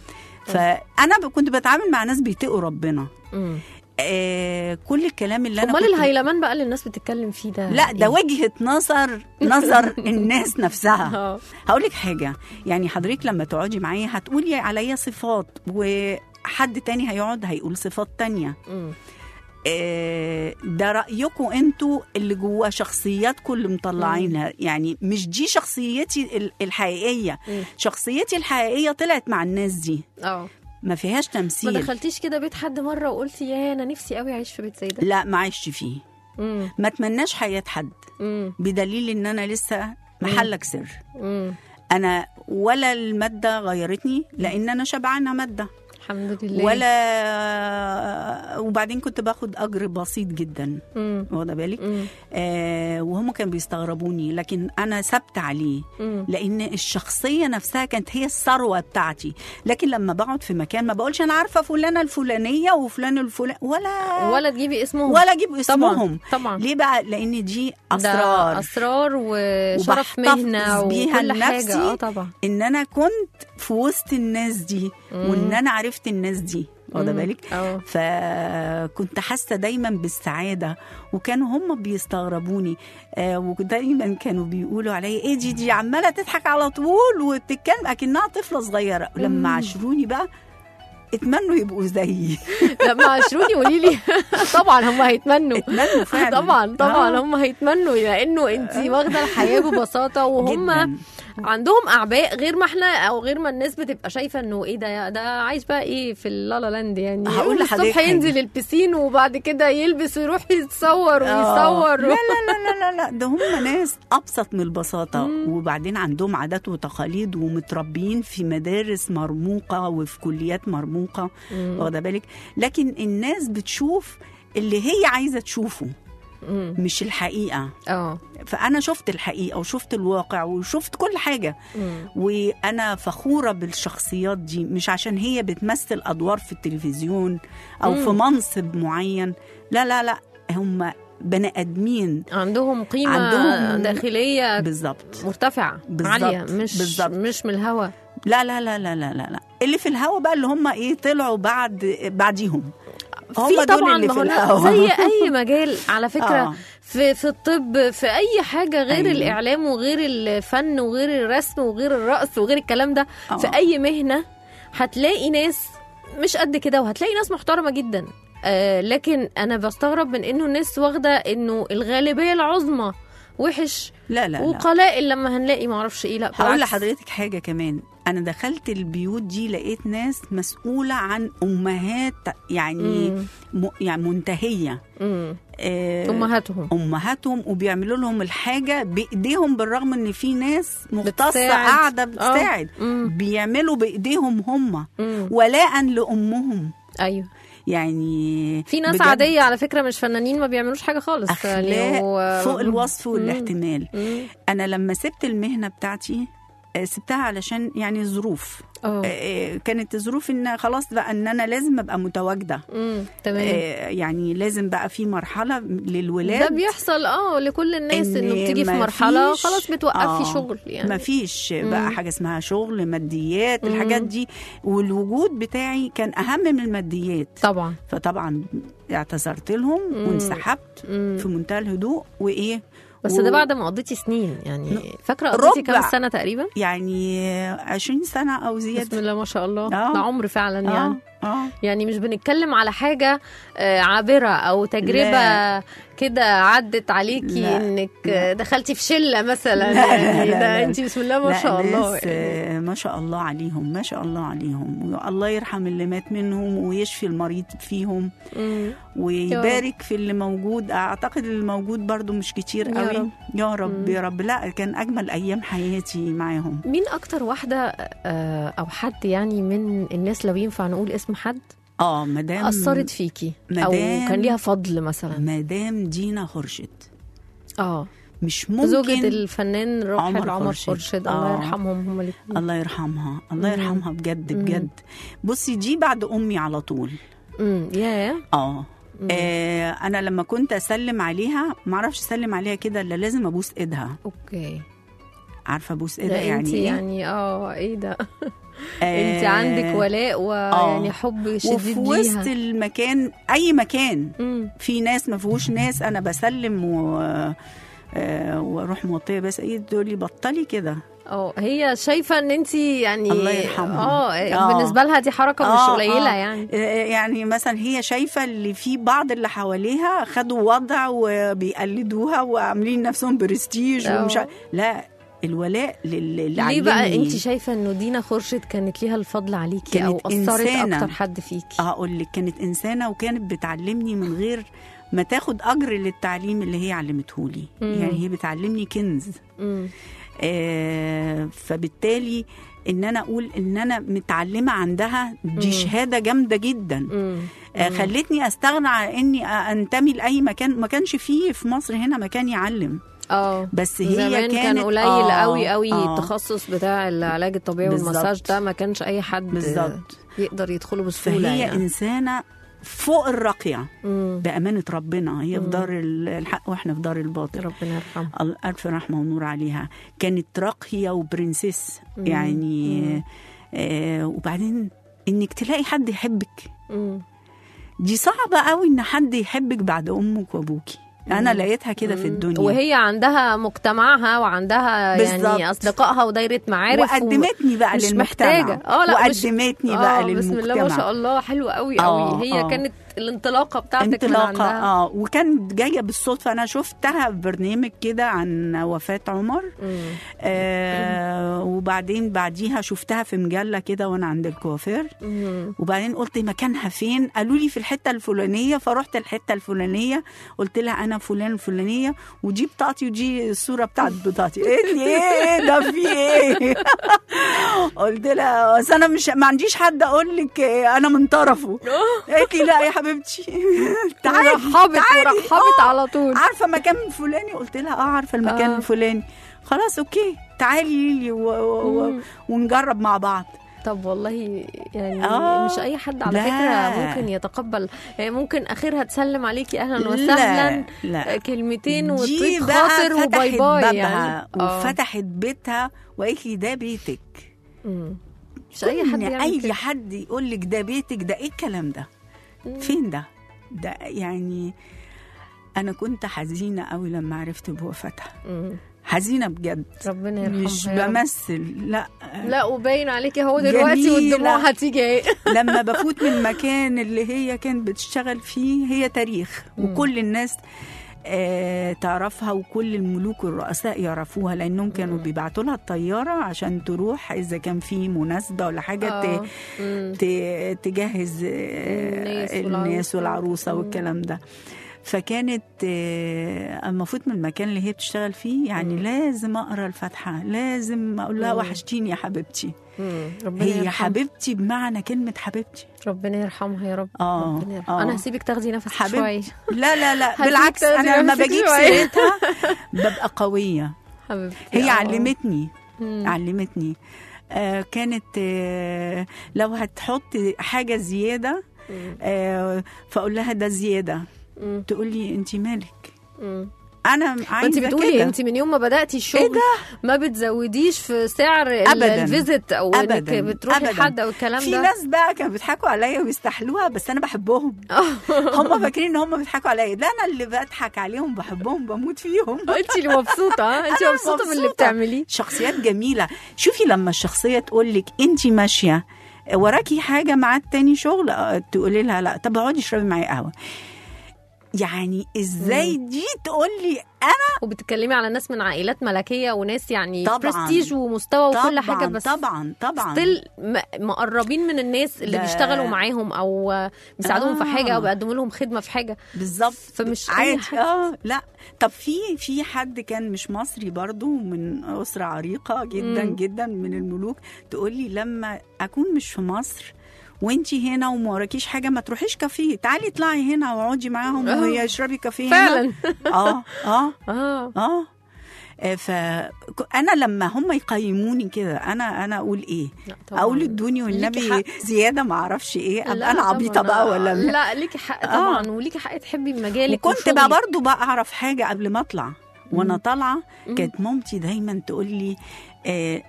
فانا ب- كنت بتعامل مع ناس بيتقوا ربنا مم. آه كل الكلام اللي انا امال كنت الهيلمان بقى اللي الناس بتتكلم فيه ده لا ده إيه؟ وجهه نظر نظر الناس نفسها اه هقول لك حاجه يعني حضرتك لما تقعدي معايا هتقولي عليا صفات وحد تاني هيقعد هيقول صفات تانية مم. آه، ده رأيكم انتوا اللي جوا شخصياتكم اللي مطلعينها يعني مش دي شخصيتي ال- الحقيقية مم. شخصيتي الحقيقية طلعت مع الناس دي اه ما فيهاش ما تمثيل دخلتيش كده بيت حد مره وقلتي يا انا نفسي قوي اعيش في بيت زي ده لا ما عشت فيه مم. ما اتمناش حياة حد مم. بدليل ان انا لسه محلك سر مم. انا ولا المادة غيرتني لان انا شبعانة مادة الحمد لله ولا وبعدين كنت باخد اجر بسيط جدا مم. واخده بالك مم. آه وهم كانوا بيستغربوني لكن انا ثابته عليه مم. لان الشخصيه نفسها كانت هي الثروه بتاعتي لكن لما بقعد في مكان ما بقولش انا عارفه فلانه الفلانيه وفلان الفلان ولا ولا تجيبي اسمهم ولا اجيب اسمهم طبعا ليه بقى لان دي ده اسرار اسرار وشرف وبحتفظ مهنه بيها وكل لنفسي. حاجه اه طبعا ان انا كنت في وسط الناس دي وان انا عرفت الناس دي واخده مم. بالك اه فكنت حاسه دايما بالسعاده وكانوا هم بيستغربوني آه ودايما كانوا بيقولوا عليا ايه دي دي عماله تضحك على طول وبتتكلم اكنها طفله صغيره لما عاشروني بقى اتمنوا يبقوا زيي لما عشروني قولي لي طبعا هم هيتمنوا اتمنوا فعلا طبعا طبعا آه. هم هيتمنوا لانه انت واخده الحياه ببساطه وهم جداً. عندهم اعباء غير ما احنا او غير ما الناس بتبقى شايفه انه ايه ده ده عايش بقى ايه في اللالا لاند يعني هقول يقوم لحضرتك الصبح حاجة. ينزل البسين وبعد كده يلبس ويروح يتصور آه. ويصور لا لا لا لا لا لا ده هم ناس ابسط من البساطه وبعدين عندهم عادات وتقاليد ومتربيين في مدارس مرموقه وفي كليات مرموقه واخده بالك لكن الناس بتشوف اللي هي عايزه تشوفه مم. مش الحقيقه اه فانا شفت الحقيقه وشفت الواقع وشفت كل حاجه مم. وانا فخوره بالشخصيات دي مش عشان هي بتمثل ادوار في التلفزيون او في منصب معين لا لا لا هم بني ادمين عندهم قيمه عندهم- داخليه بالظبط مرتفعه بالظبط، عاليه مش بالظبط. مش من الهوا لا لا لا لا لا لا لا اللي في الهوا بقى اللي هم ايه طلعوا بعد بعديهم هم في دول طبعا اللي ما في هو الهوا زي اي مجال على فكره آه. في في الطب في اي حاجه غير أيوة. أيوة. الاعلام وغير الفن وغير الرسم وغير الرقص وغير الكلام ده آه. في اي مهنه هتلاقي ناس مش قد كده وهتلاقي ناس محترمه جدا آه لكن انا بستغرب من انه الناس واخده انه الغالبيه العظمى وحش لا لا لا وقلائل لما هنلاقي معرفش ايه لا هقول بالعكس. لحضرتك حاجه كمان انا دخلت البيوت دي لقيت ناس مسؤوله عن امهات يعني مم. م... يعني منتهيه مم. آه، امهاتهم امهاتهم وبيعملوا لهم الحاجه بايديهم بالرغم ان في ناس مختصه بتساعد. قاعده آه. بتساعد مم. بيعملوا بايديهم هم مم. ولاء لامهم ايوه يعني في ناس بجد عاديه على فكره مش فنانين ما بيعملوش حاجه خالص اخلاق و- فوق الوصف مم. والاحتمال مم. انا لما سبت المهنه بتاعتي آه، سبتها علشان يعني ظروف اه آه، كانت الظروف ان خلاص بقى ان انا لازم ابقى متواجده امم تمام آه، يعني لازم بقى في مرحله للولاد ده بيحصل اه لكل الناس إن انه بتيجي في ما مرحله فيش- خلاص بتوقفي آه، شغل يعني ما فيش بقى مم. حاجه اسمها شغل ماديات مم. الحاجات دي والوجود بتاعي كان اهم من الماديات طبعا فطبعا اعتذرت لهم مم. وانسحبت مم. في منتهى الهدوء وايه بس و- ده بعد ما قضيتي سنين يعني فاكره قضيتي كام ربع. سنه تقريبا يعني 20 سنه او بسم زياده الله ما شاء الله آه. ده عمر فعلا يعني اه اه يعني مش بنتكلم على حاجة آه، عابرة أو تجربة لا. كده عدت عليكي لا. إنك آه، دخلتي في شلة مثلا لا، يعني لا، ده لا. أنت بسم الله ما لا، شاء الله ناس يعني. آه، ما شاء الله عليهم ما شاء الله عليهم الله يرحم اللي مات منهم ويشفي المريض فيهم مم. ويبارك في اللي موجود اعتقد اللي موجود برضو مش كتير يا قوي رب. يا رب يا رب لا كان اجمل ايام حياتي معاهم مين أكتر واحدة آه، أو حد يعني من الناس لو ينفع نقول اسم حد اه مدام أثرت فيكي أو مدام- كان ليها فضل مثلا مدام دينا خرشد اه مش ممكن زوجة الفنان راحل عمر عمر خورشيد. خورشيد الله آه. يرحمهم هما الاثنين الله يرحمها الله مم. يرحمها بجد مم. بجد بصي دي بعد امي على طول امم يا اه آه، انا لما كنت اسلم عليها ما اعرفش اسلم عليها كده الا لازم ابوس ايدها اوكي عارفه بوس ايه ده ده يعني انت ايه يعني اه ايه ده آه، انت عندك ولاء ويعني حب وفي شديد وسط ليها المكان اي مكان مم. في ناس ما فيهوش ناس انا بسلم و آه، واروح موطيه بس ايد تقول لي بطلي كده اه هي شايفه ان انت يعني الله يرحمها. اه آه. بالنسبه لها دي حركه مش آه، قليله آه. يعني آه، يعني مثلا هي شايفه اللي في بعض اللي حواليها خدوا وضع وبيقلدوها وعاملين نفسهم برستيج آه. ومش ع- لا الولاء لل- اللي ليه بقى علمني. انت شايفه انه دينا خورشيد كانت ليها الفضل عليكي كانت او اثرت إنسانة. اكتر حد فيكي هقول لك كانت انسانه وكانت بتعلمني من غير ما تاخد اجر للتعليم اللي هي علمته لي مم. يعني هي بتعلمني كنز مم. آه فبالتالي ان انا اقول ان انا متعلمه عندها دي مم. شهاده جامده جدا مم. آه خلتني استغنى عن اني انتمي لاي مكان ما كانش فيه في مصر هنا مكان يعلم اه بس هي زمان كانت كان قليل آه، قوي قوي آه. التخصص بتاع العلاج الطبيعي بالظبط. والمساج ده ما كانش اي حد بالظبط يقدر يدخله بسهوله فهي يعني. انسانه فوق الراقيه مم. بامانه ربنا هي في مم. دار الحق واحنا في دار الباطل ربنا يرحمها ال- ألف رحمة ونور عليها كانت راقية وبرنسيس مم. يعني مم. آه وبعدين إنك تلاقي حد يحبك مم. دي صعبة قوي إن حد يحبك بعد أمك وأبوكي أنا مم. لقيتها كده في مم. الدنيا وهي عندها مجتمعها وعندها بالظبط. يعني اصدقائها ودايره معارف وقدمتني بقى مش للمجتمع محتاجة. آه، لا، مش- وقدمتني بقى آه للمجتمع بسم الله ما شاء الله حلوه قوي آه، قوي هي آه. كانت الانطلاقه بتاعتك من انطلاقه عندها اه وكانت جايه بالصدفه انا شفتها في برنامج كده عن وفاه عمر مم. آه وبعدين بعديها شفتها في مجله كده وانا عند الكوافير مم. وبعدين قلت مكانها فين قالوا لي في الحته الفلانيه فرحت الحته الفلانيه قلت لها انا فلان الفلانيه ودي بطاقتي ودي الصوره بتاعت بطاقتي قالت لي ايه ده في ايه قلت لها بس انا مش ما عنديش حد اقول لك إيه، انا من طرفه قالت لي لا يا حبيبتي تعالي ورحبت تعالي. ورحبت آه. على طول عارفه مكان فلاني قلت لها اه عارفه المكان آه. الفلاني خلاص اوكي تعالي لي و... و... و... مم. ونجرب مع بعض طب والله يعني آه. مش اي حد على لا. فكره ممكن يتقبل يعني ممكن اخرها تسلم عليكي اهلا وسهلا لا لا كلمتين دي وطيب بقى خاطر فتحت وباي باي بابها يعني آه. وفتحت بيتها وقالت لي ده بيتك مم. مش اي حد إن يعمل اي كده. حد يقول لك ده بيتك ده ايه الكلام ده مم. فين ده ده يعني انا كنت حزينه قوي لما عرفت بوفاتها مم. حزينه بجد ربنا يرحمها مش يا رب. بمثل لا لا وباين عليكي اهو دلوقتي جميلة. والدموع هتيجي اهي لما بفوت من المكان اللي هي كانت بتشتغل فيه هي تاريخ مم. وكل الناس آه تعرفها وكل الملوك والرؤساء يعرفوها لانهم كانوا بيبعتوا لها الطياره عشان تروح اذا كان في مناسبه ولا حاجه آه. ت- مم. ت- تجهز آه، الناس الناس والعروسة. والعروسه مم. والكلام ده فكانت آه، اما فوت من المكان اللي هي بتشتغل فيه يعني مم. لازم اقرا الفاتحه لازم اقول لها مم. وحشتيني يا حبيبتي مم. ربنا هي يرحمها. حبيبتي بمعنى كلمه حبيبتي ربنا يرحمها يا رب آه، ربنا يرحمها. آه. انا هسيبك تاخدي نفس حبيبتي. شويه لا لا لا هسيبك بالعكس تاخدي انا لما نفسك بجيب شوية. سيرتها ببقى قويه حبيبتي هي آه. علمتني مم. علمتني آه كانت آه لو هتحط حاجه زياده مم. آه فاقول لها ده زياده مم. تقول لي انت مالك مم. انا ما انت عايزه بتقولي كده انت من يوم ما بداتي الشغل إيه ده؟ ما بتزوديش في سعر ال- أبداً. الفيزيت او انك أبداً. بتروحي أبداً. لحد او الكلام في ده ناس بقى كانوا بيضحكوا عليا ويستحلوها بس انا بحبهم هم فاكرين ان هم بيضحكوا عليا لا انا اللي بضحك عليهم بحبهم بموت فيهم انت اللي مبسوطه ها؟ انت أنا مبسوطه باللي مبسوطة. بتعمليه شخصيات جميله شوفي لما الشخصيه تقول لك انت ماشيه وراكي حاجه ميعاد تاني شغل آه، تقولي لها لا طب اقعدي اشربي معايا قهوه يعني ازاي دي تقول لي انا وبتتكلمي على ناس من عائلات ملكيه وناس يعني طبعاً. برستيج ومستوى وكل طبعا حاجه بس طبعا طبعا ستيل مقربين من الناس اللي ده- بيشتغلوا معاهم او بيساعدوهم في آه. حاجه او بيقدموا لهم خدمه في حاجه بالظبط فمش أي عادي حد. اه لا طب في في حد كان مش مصري برضو من اسره عريقه جدا مم. جدا من الملوك تقول لي لما اكون مش في مصر وانتي هنا وما وراكيش حاجه ما تروحيش كافيه تعالي اطلعي هنا واقعدي معاهم آه. وهي اشربي كافيه هنا. فعلا اه اه اه اه فانا لما هم يقيموني كده انا انا اقول ايه لا طبعاً. اقول ادوني ليكي والنبي حق. زياده ما اعرفش ايه لا ابقى انا عبيطه طبعاً. بقى ولا لا ليكي حق آه. طبعا وليكي حق تحبي مجالك وكنت بقى وشغلك. برضو بقى اعرف حاجه قبل ما اطلع وانا طالعه كانت مامتي دايما تقول لي آه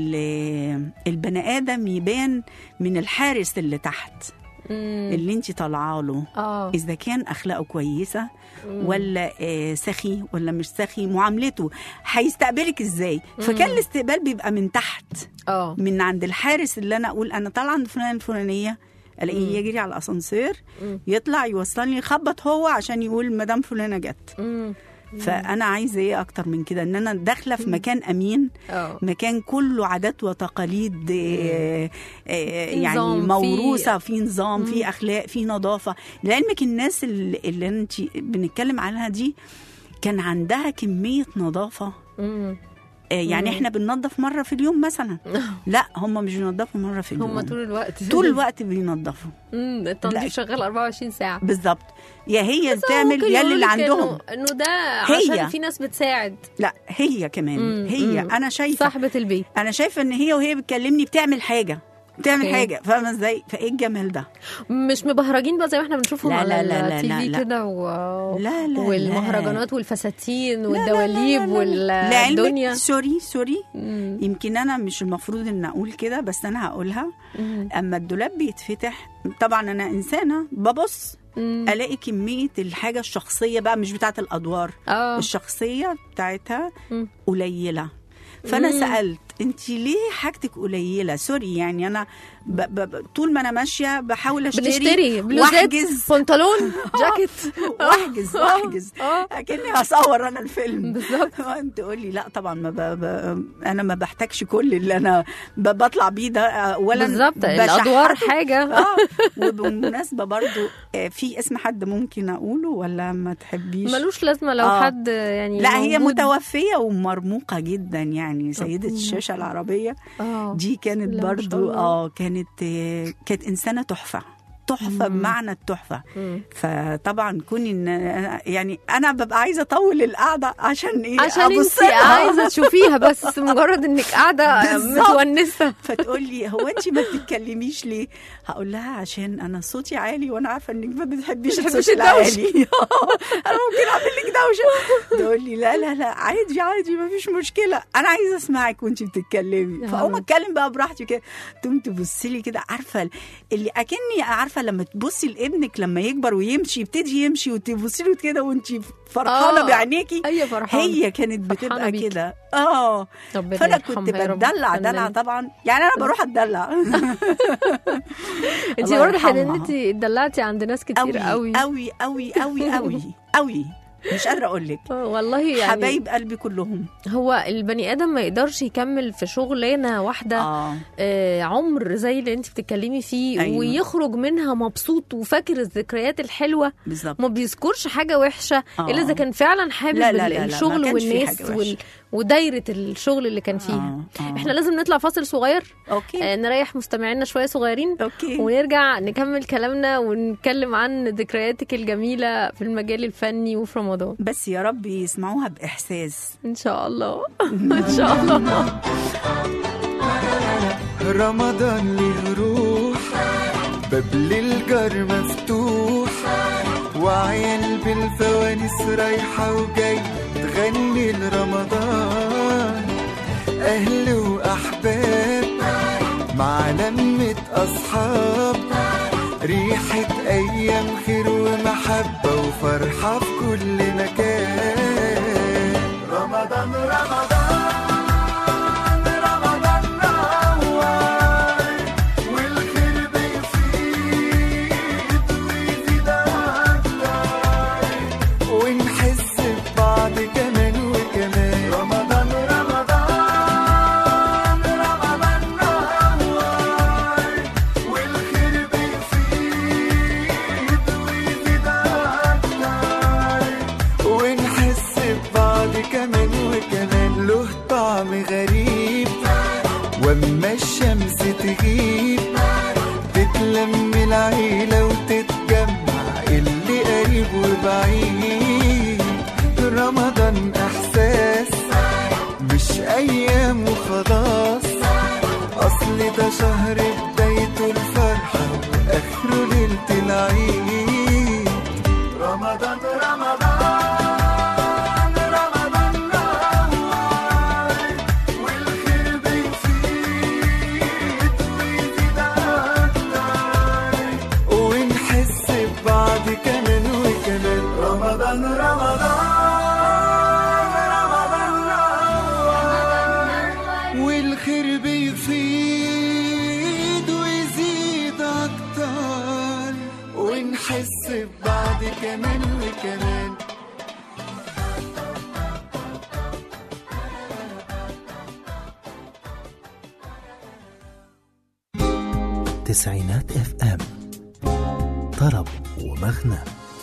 ال- البني ادم يبان من الحارس اللي تحت مم. اللي انت طالعه له اه اذا كان اخلاقه كويسه مم. ولا آه، سخي ولا مش سخي معاملته هيستقبلك ازاي فكان الاستقبال بيبقى من تحت اه من عند الحارس اللي انا اقول انا طالعه عند فلان الفلانيه الاقيه يجري على الاسانسير مم. يطلع يوصلني يخبط هو عشان يقول مدام فلانه جت مم. فانا عايزه ايه اكتر من كده ان انا داخله في مكان امين اه مكان كله عادات وتقاليد آه، آه، في يعني نظام، في- موروثه في نظام في اخلاق في نظافه لعلمك الناس اللي, اللي انت بنتكلم عنها دي كان عندها كميه نظافه مم. آه، يعني احنا بننظف مره في اليوم مثلا لا هم مش بينظفوا مره في اليوم هم طول الوقت طول الوقت بينظفوا مم. لا. التنظيف شغال 24 ساعه بالظبط يا هي تعمل ممكن يا اللي يقولولك عندهم إنه- انه ده هي. عشان في ناس بتساعد لا هي كمان مم. هي مم. انا شايفه صاحبه البيت انا شايفه ان هي وهي بتكلمني بتعمل حاجه بتعمل أوكي. حاجه فاهمه ازاي فايه الجمال ده مش مبهرجين بقى زي ما احنا بنشوفهم لا، على لا، لا، لا، التي في لا. كده و... لا، لا، والمهرجانات والفساتين لا، والدواليب لعلمك والدنيا سوري سوري مم. يمكن انا مش المفروض ان اقول كده بس انا هقولها مم. اما الدولاب بيتفتح طبعا انا انسانه ببص مم. الاقي كميه الحاجه الشخصيه بقى مش بتاعه الادوار اه الشخصيه بتاعتها مم. قليله فانا مم. سالت انت ليه حاجتك قليله سوري يعني انا ب ب ب طول ما انا ماشيه بحاول اشتري بنشتري بلوزات واحجز بنطلون جاكيت واحجز واحجز اه اكني هصور انا الفيلم بالظبط انت تقولي لا طبعا ما ب... ب... انا ما بحتاجش كل اللي انا ب... بطلع بيه ده ولا بالظبط الادوار حاجه اه وبالمناسبه برضو آه، في اسم حد ممكن اقوله ولا ما تحبيش ملوش لازمه لو آه. حد يعني لا هي موجود. متوفيه ومرموقه جدا يعني سيده الشاشه العربيه اه دي كانت لا، ما شاء برضو الله. اه كانت آه، كانت انسانه تحفه تحفه مم. بمعنى التحفه مم. فطبعا كوني ان يعني انا ببقى عايزه اطول القعده عشان ايه عشان أبص انت لها. عايزه تشوفيها بس مجرد انك قاعده بالظبط. متونسه فتقول لي هو انت ما بتتكلميش ليه؟ هقول لها عشان انا صوتي عالي وانا عارفه انك ما بتحبيش بتحبيش الصوت الدوشة. العالي انا ممكن اعمل لك دوشه تقول لي لا لا لا عادي عادي ما فيش مشكله انا عايزه اسمعك وانت بتتكلمي آه. فاقوم اتكلم بقى براحتي كده تقوم تبص لي كده عارفه اللي اكني عارفه لما تبصي لابنك لما يكبر ويمشي يبتدي يمشي وتبصي له كده وانت فرحانه آه. بعينيكي ايوه فرحانه هي كانت فرحانة بتبقى بيكي. كده اه ربنا فانا كنت يرحمها يا رب. بتدلع دلع فنانة. طبعا يعني انا بروح اتدلع انت الله واضح ان يرحمها. انت اتدلعتي عند ناس كتير قوي قوي قوي قوي قوي قوي مش قادره اقول لك والله يعني حبايب قلبي كلهم هو البني ادم ما يقدرش يكمل في شغلانه واحده اه آه عمر زي اللي انت بتتكلمي فيه أيوة. ويخرج منها مبسوط وفاكر الذكريات الحلوه بالظبط ما بيذكرش حاجه وحشه آه. الا اذا كان فعلا حابب لا، لا، لا، لا، ما الشغل كانش في والناس حاجة وال... وحشة. ودايره الشغل اللي كان فيها آه، آه. احنا لازم نطلع فاصل صغير اوكي آه نريح مستمعينا شويه صغيرين اوكي ونرجع نكمل كلامنا ونتكلم عن ذكرياتك الجميله في المجال الفني وفي رمضان بس يا رب يسمعوها باحساس ان شاء الله ان شاء الله رمضان ليه روح باب للجار مفتوح وعيال بالفوانيس رايحة وجاي تغني لرمضان أهل وأحباب مع لمة أصحاب ريحة أيام خير ومحبة وفرحة في كل مكان رمضان رمضان رمضان نور والخير بيفيد ويزيد أكتر ونحس ببعض كمان وكمان رمضان رمضان رمضان نور والخير بيفيد ويزيد أكتر ونحس ببعض كمان وكمان له طعم غريب واما الشمس تغيب تتلم العيلة وتتجمع اللي قريب وبعيد رمضان احساس مش ايام وخلاص اصل ده شهر بدايته الفرحة واخره ليلة العيد رمضان رمضان رمضان تسعينات اف ام طرب ومغنى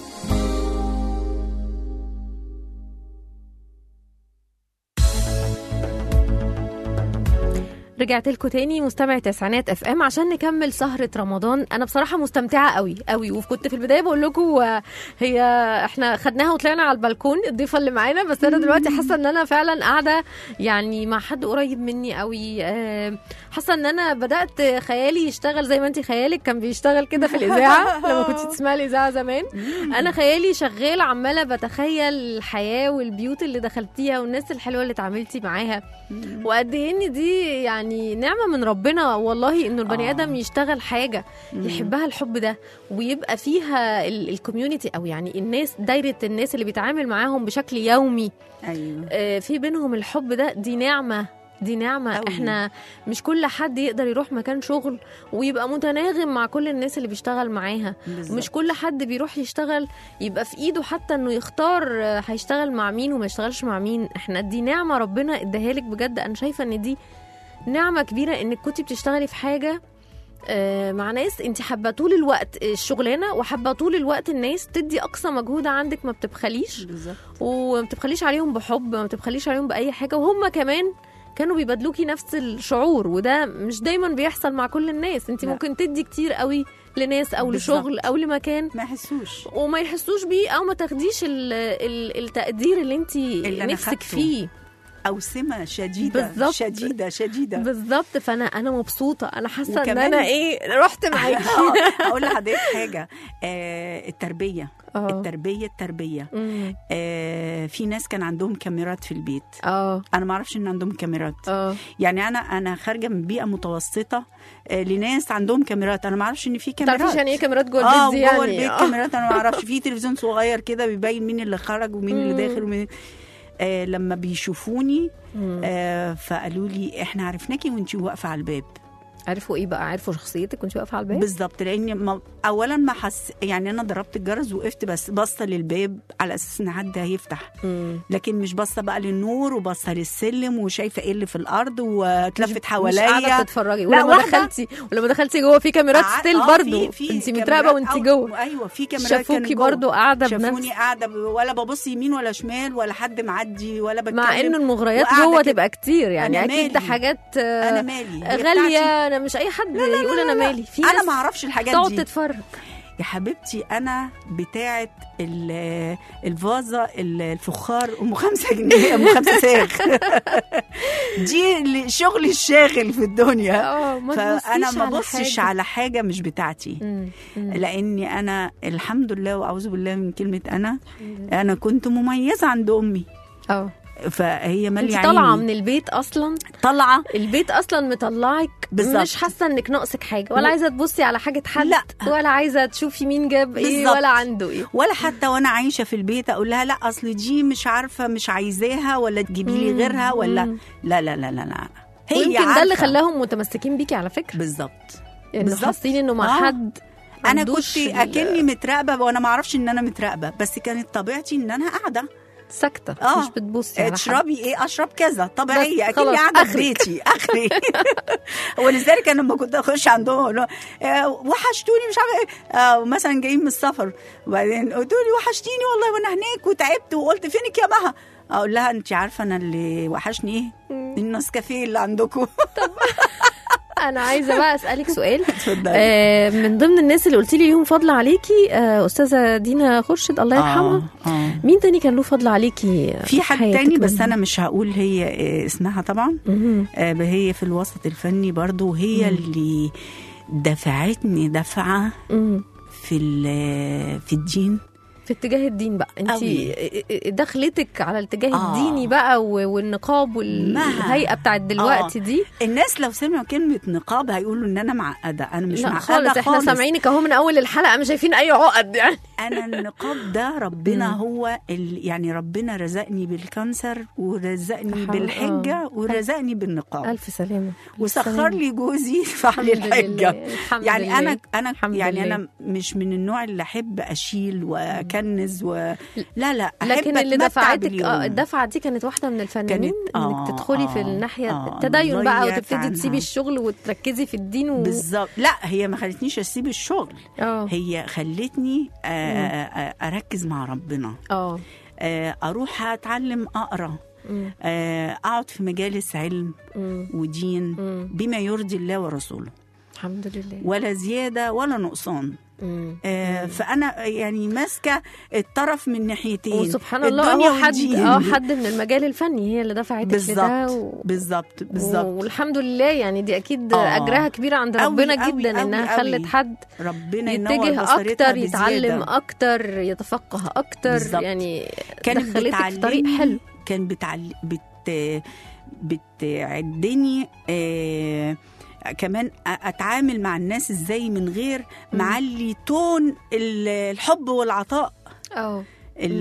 رجعت لكم تاني مستمع تسعينات اف ام عشان نكمل سهرة رمضان انا بصراحة مستمتعة قوي قوي وكنت في البداية بقول لكم آه، هي احنا خدناها وطلعنا على البلكون الضيفة اللي معانا بس انا دلوقتي حاسة ان انا فعلا قاعدة يعني مع حد قريب مني قوي آه، حاسة ان انا بدأت خيالي يشتغل زي ما انت خيالك كان بيشتغل كده في الاذاعة لما كنت تسمعي الاذاعة زمان انا خيالي شغال عمالة بتخيل الحياة والبيوت اللي دخلتيها والناس الحلوة اللي اتعاملتي معاها وقد ايه ان دي يعني نعمه من ربنا والله انه البني آه. ادم يشتغل حاجه يحبها الحب ده ويبقى فيها الكوميونتي او يعني الناس دايره الناس اللي بيتعامل معاهم بشكل يومي ايوه آه، في بينهم الحب ده دي نعمه دي نعمة أوي. احنا مش كل حد يقدر يروح مكان شغل ويبقى متناغم مع كل الناس اللي بيشتغل معاها بالظبط. مش كل حد بيروح يشتغل يبقى في ايده حتى انه يختار آه، هيشتغل مع مين وما يشتغلش مع مين احنا دي نعمه ربنا اداها لك بجد انا شايفه ان دي نعمه كبيره انك كنتي بتشتغلي في حاجه آه، مع ناس انت حابه طول الوقت الشغلانه وحابه طول الوقت الناس تدي اقصى مجهود عندك ما بتبخليش بالظبط وما بتبخليش عليهم بحب ما بتبخليش عليهم باي حاجه وهم كمان كانوا بيبادلوكي نفس الشعور وده مش دايما بيحصل مع كل الناس انت لا. ممكن تدي كتير قوي لناس او بالظبط. لشغل او لمكان ما يحسوش وما يحسوش بيه او ما تاخديش ال ال التقدير اللي انت اللي أنا نفسك خدته. فيه او سمه شديده بالظبط. شديده شديده بالظبط فانا انا مبسوطه انا حاسه ان وكمان- انا ايه رحت معاكي آه، اقول لحضرتك حاجه آه التربيه اه التربيه التربيه أمم. آه في ناس كان عندهم كاميرات في البيت اه انا ما اعرفش ان عندهم كاميرات اه يعني انا انا خارجه من بيئه متوسطه آه لناس عندهم كاميرات انا ما اعرفش ان في كاميرات تعرفيش يعني ايه كاميرات جوه اه البيت دي جوه يعني البيت آه. كاميرات انا ما اعرفش في تلفزيون صغير كده بيبين مين اللي خرج ومين اللي مم. داخل ومين آه لما بيشوفوني مم. آه فقالوا لي احنا عرفناكي وانت واقفه على الباب عرفوا ايه بقى عرفوا شخصيتك كنت واقفه على الباب بالظبط لان ما اولا ما حس يعني انا ضربت الجرس وقفت بس باصه للباب على اساس ان حد هيفتح مم. لكن مش باصه بقى للنور وباصه للسلم وشايفه ايه اللي في الارض واتلفت مش قاعده حواليا تتفرجي لا، ولما واحدة. دخلتي ولما دخلتي جوه في كاميرات قعد- ستيل آه، برضه في- في انت كاميرات متراقبه وانت أو- جوه ايوه في كاميرات شافوكي كانت جوه. برضه قاعده شافوني بنفس قاعده ب- ولا ببص يمين ولا شمال ولا حد معدي ولا بتكلم مع انه المغريات وقاعدة جوه كده. تبقى كتير يعني أنا اكيد مالي. حاجات آه، انا مالي هي غاليه بتاعتي. انا مش اي حد يقول انا مالي في انا ناس ما اعرفش الحاجات تقعد دي تتفرج يا حبيبتي انا بتاعه ال- الفازه ال- الفخار ام خمسة جنيه ام خمسة ساخ دي اللي- شغلي الشاغل في الدنيا اه ما فانا تبصيش ما على ببصش حاجة. على حاجه مش بتاعتي مم. مم. لاني انا الحمد لله واعوذ بالله من كلمه انا انا كنت مميزه عند امي اه فهي انت ماليه طالعه عيني من البيت اصلا طالعه البيت اصلا مطلعك بالظبط. مش حاسه انك ناقصك حاجه ولا و- عايزه تبصي على حاجه حد لا. ولا عايزه تشوفي مين جاب ايه بالظبط. ولا عنده ايه ولا حتى وانا عايشه في البيت اقول لها لا اصل دي مش عارفه مش عايزاها ولا تجيبي لي مم. غيرها ولا مم. لا لا لا لا لا هي ويمكن ده اللي عارفة. خلاهم متمسكين بيكي على فكره بالظبط يعني بالظبط. حاسين انه مع آه. حد انا عندوش كنت ال- اكني متراقبه وانا ما اعرفش ان انا متراقبه بس كانت طبيعتي ان انا قاعده ساكته آه. مش بتبصي على حد اشربي ايه اشرب كذا طبيعيه بس اكني خلاص، قاعده في آخرك. بيتي اخري ولذلك انا لما كنت اخش عندهم اقول لهم آه، وحشتوني مش عارفه ايه آه، مثلا جايين من السفر وبعدين قلت لي وحشتيني والله وانا هناك وتعبت وقلت فينك يا مها اقول لها انت عارفه انا اللي وحشني ايه النسكافيه اللي عندكم انا عايزه بقى اسالك سؤال اتفضلي آه من ضمن الناس اللي قلت لي ليهم فضل عليكي آه استاذه دينا خرشد الله يرحمها آه، آه. مين تاني كان له فضل عليكي في حد حياتك تاني بس منهم؟ انا مش هقول هي آه، اسمها طبعا مهم. آه، هي في الوسط الفني برضو هي اللي دفعتني دفعه مم. في ال- في الدين في اتجاه الدين بقى انت أوي. دخلتك على الاتجاه آه. الديني بقى و- والنقاب ما- والهيئه بتاعت دلوقتي دي الناس لو سمعوا كلمه نقاب هيقولوا ان انا معقده انا مش لا معقده خالص احنا سامعينك اهو من اول الحلقه مش شايفين اي عقد يعني انا النقاب ده ربنا مم. هو ال... يعني ربنا رزقني بالكانسر ورزقني حول- بالحجه آه. ورزقني بالنقاب الف سلامه وسخر لي جوزي فعل الحمد الحجه لله الحمد يعني لله. انا انا الحمد يعني لله. انا مش من النوع اللي احب اشيل واكنز و... لا لا أحب لكن اللي أتمتع دفعتك باليوم. اه الدفعه دي كانت واحده من الفنانين كانت- انك آه، تدخلي في آه، الناحيه آه، التدين الله بقى يعفى وتبتدي تسيبي عنها. الشغل وتركزي في الدين و... بالظبط لا هي ما خلتنيش اسيب الشغل اه هي خلتني آه، آه، آه، اركز مع ربنا اه آه، اروح اتعلم اقرا مم. آه، اقعد في مجالس علم مم. ودين مم. بما يرضي الله ورسوله الحمد لله ولا زياده ولا نقصان مم. آه، فانا يعني ماسكه الطرف من ناحيتين وسبحان الله الدنيا هو حد والدين. اه حد من المجال الفني هي اللي دفعتك لده بالظبط و... بالظبط بالظبط والحمد لله يعني دي اكيد آه. اجرها كبير عند أوي، ربنا أوي، جدا أوي، انها أوي. خلت حد ربنا ينور يتجه بصيرتها اكتر يتعلم بزيادة. اكتر يتفقه اكتر بالظبط. يعني كانت دخلتك في بتعلمني طريق حلو كان بتعل... بت... بتعدني آه... كمان أ- اتعامل مع الناس ازاي من غير معلي تون ال- الحب والعطاء اه اللي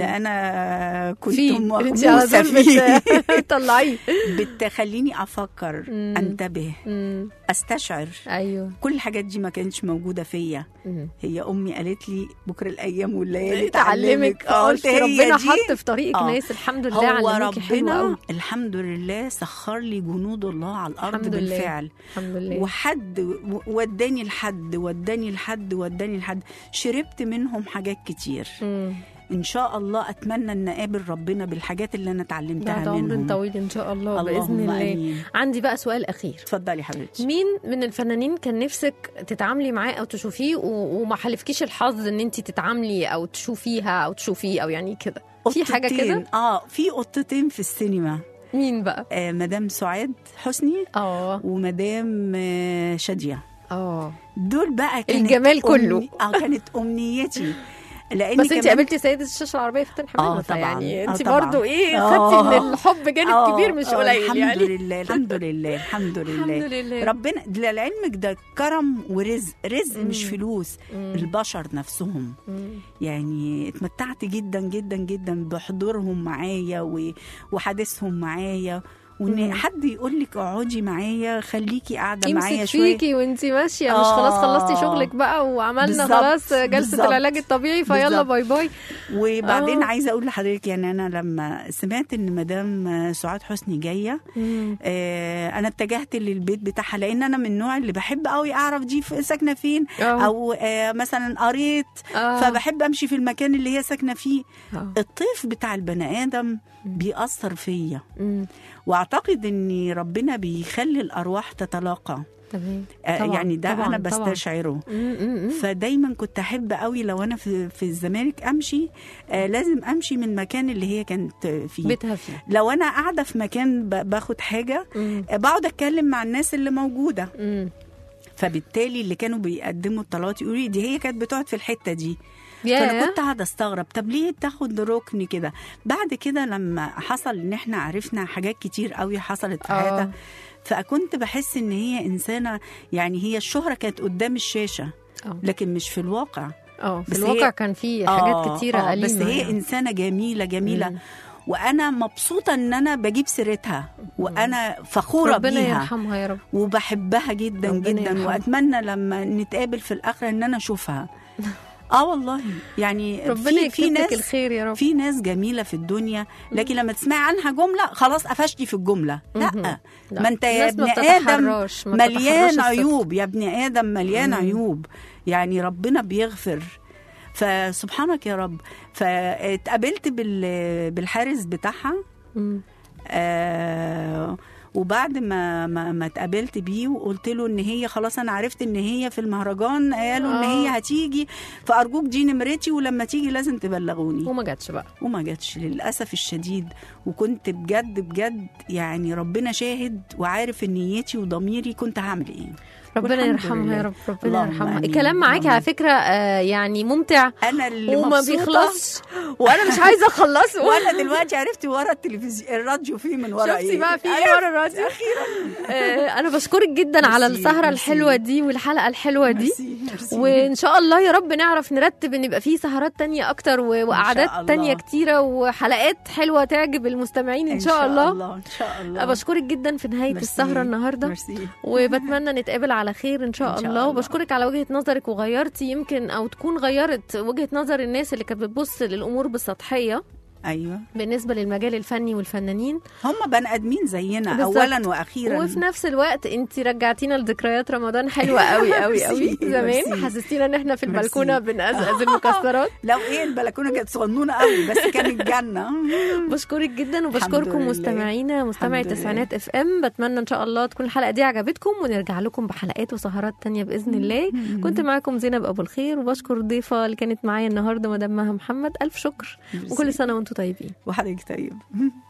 انا كنت في انت على مغموسه طول فيه بت- بتطلعيه بتخليني افكر مم. انتبه مم. استشعر ايوه كل الحاجات دي ما كانتش موجوده فيا مم. هي امي قالت لي بكره الايام والليالي تعلمك تعلمك قلت هي ربنا دي. حط في طريقك آه. ناس الحمد هو لله علموكي حلو قوي ربنا الحمد لله سخر لي جنود الله على الارض الحمد لله. بالفعل الحمد لله وحد و- وداني لحد وداني لحد وداني لحد شربت منهم حاجات كتير مم. ان شاء الله اتمنى ان اقابل ربنا بالحاجات اللي انا اتعلمتها بعد عمر منهم طويل ان شاء الله باذن اللهم الله آمين. عندي بقى سؤال اخير اتفضلي حبيبتي مين من الفنانين كان نفسك تتعاملي معاه او تشوفيه و- وما حلفكيش الحظ ان انت تتعاملي او تشوفيها او تشوفيه او يعني كده في حاجه قطتين. كده اه في قطتين في السينما مين بقى آه مدام سعاد حسني اه ومدام آه شاديه اه دول بقى كانت الجمال كله. أمني... اه كانت امنيتي لان بس انت كمان- قابلتي سيدة الشاشة العربية في تن حمامة آه، طبعاً. يعني آه، انت طبعاً. برضو ايه آه. خدتي من الحب جانب آه، كبير مش آه، قليل الحمد يعني لله الحمد لله الحمد لله الحمد لله ربنا ده لعلمك ده كرم ورزق رزق مش مم. فلوس مم. البشر نفسهم مم. يعني اتمتعت جدا جدا جدا بحضورهم معايا و- وحديثهم معايا وان مم. حد يقول لك اقعدي معايا خليكي قاعده معايا يمسك شويه فيكي وانت ماشيه مش آه. خلاص خلصتي شغلك بقى وعملنا بالظبط، خلاص جلسه بالظبط. العلاج الطبيعي فيلا بالظبط. باي باي وبعدين آه. عايزه اقول لحضرتك يعني انا لما سمعت ان مدام سعاد حسني جايه مم. آه، انا اتجهت للبيت بتاعها لان انا من النوع اللي بحب قوي اعرف دي في- ساكنه فين آه. او آه، مثلا قريت آه. فبحب امشي في المكان اللي هي ساكنه فيه آه. الطيف بتاع البني ادم بيأثر فيا مم. واعتقد ان ربنا بيخلي الارواح تتلاقى تمام آه، طبعاً، يعني ده طبعاً، انا طبعاً. بستشعره مم، مم، مم. فدايما كنت احب قوي لو انا في في الزمالك امشي آه لازم امشي من المكان اللي هي كانت فيه بيتها فيه لو انا قاعده في مكان ب- باخد حاجه مم. آه، بقعد اتكلم مع الناس اللي موجوده مم. فبالتالي اللي كانوا بيقدموا الطلبات يقولوا لي دي هي كانت بتقعد في الحته دي ياه. فانا كنت قاعده استغرب طب ليه تاخد ركن كده بعد كده لما حصل ان احنا عرفنا حاجات كتير قوي حصلت في آه. حياتها فكنت بحس ان هي انسانه يعني هي الشهره كانت قدام الشاشه آه. لكن مش في الواقع اه في بس الواقع هي- كان في حاجات آه، كتيره آه، أليمة بس هي يعني. انسانه جميله جميله مم. وانا مبسوطه ان انا بجيب سيرتها وانا فخوره ربنا بيها يرحمها يا رب وبحبها جدا ربنا جدا يرحمها. واتمنى لما نتقابل في الاخره ان انا اشوفها اه والله يعني ربنا في في يكتب لك ناس الخير يا رب في ناس جميله في الدنيا لكن لما تسمعي عنها جمله خلاص قفشتي في الجمله لا مهم. لا. ما انت يا الناس ما ابن ادم بتتحراش- ما بتتحراش مليان الصدق. عيوب يا ابن ادم مليان مم. عيوب يعني ربنا بيغفر فسبحانك يا رب فاتقابلت بال- بالحارس بتاعها مم. آه وبعد ما ما, ما اتقابلت بيه وقلت له ان هي خلاص انا عرفت ان هي في المهرجان قالوا ان آه. هي هتيجي فارجوك دي نمرتي ولما تيجي لازم تبلغوني وما جاتش بقى وما جاتش للاسف الشديد وكنت بجد بجد يعني ربنا شاهد وعارف ان نيتي وضميري كنت هعمل ايه ربنا والحمد يرحمها لله. يا رب ربنا اللهم يرحمها آمين. الكلام معاكي اللهم على فكره آه، يعني ممتع انا اللي وما مبسوطة. بيخلصش وانا مش عايزه اخلصه وانا دلوقتي عرفت ورا التلفزيون الراديو فيه من ورا شفتي ايه بقى في ايه عرفت. ورا الراديو آه، انا بشكرك جدا على ميرسي، السهره ميرسي. الحلوه دي والحلقه الحلوه دي ميرسي، ميرسي. وان شاء الله يا رب نعرف نرتب ان يبقى في سهرات تانية اكتر و- وقعدات الله. تانية كتيره وحلقات حلوه تعجب المستمعين ان شاء الله ان شاء الله بشكرك جدا في نهايه ميرسي. السهره النهارده ميرسي وبتمنى نتقابل على خير ان شاء, إن شاء الله الله. وبشكرك على وجهه نظرك وغيرتي يمكن او تكون غيرت وجهه نظر الناس اللي كانت بتبص للامور بالسطحيه ايوه بالنسبه للمجال الفني والفنانين هم بني ادمين زينا بالظبط. اولا واخيرا وفي نفس الوقت انت رجعتينا لذكريات رمضان حلوه قوي قوي قوي ميرسي، زمان ميرسي. حسستينا ان احنا في ميرسي. البلكونه بنقزقز المكسرات لو ايه البلكونه كانت صغنونه قوي بس كانت جنه بشكرك جدا الحمد وبشكركم لله. مستمعينا مستمعي الحمد لله. تسعينات اف ام بتمنى ان شاء الله تكون الحلقه دي عجبتكم ونرجع لكم بحلقات وسهرات تانية باذن الله كنت معاكم زينب ابو الخير وبشكر الضيفه اللي كانت معايا النهارده مدام مها محمد الف شكر وكل سنه وانتم طيبين وحضرتك طيب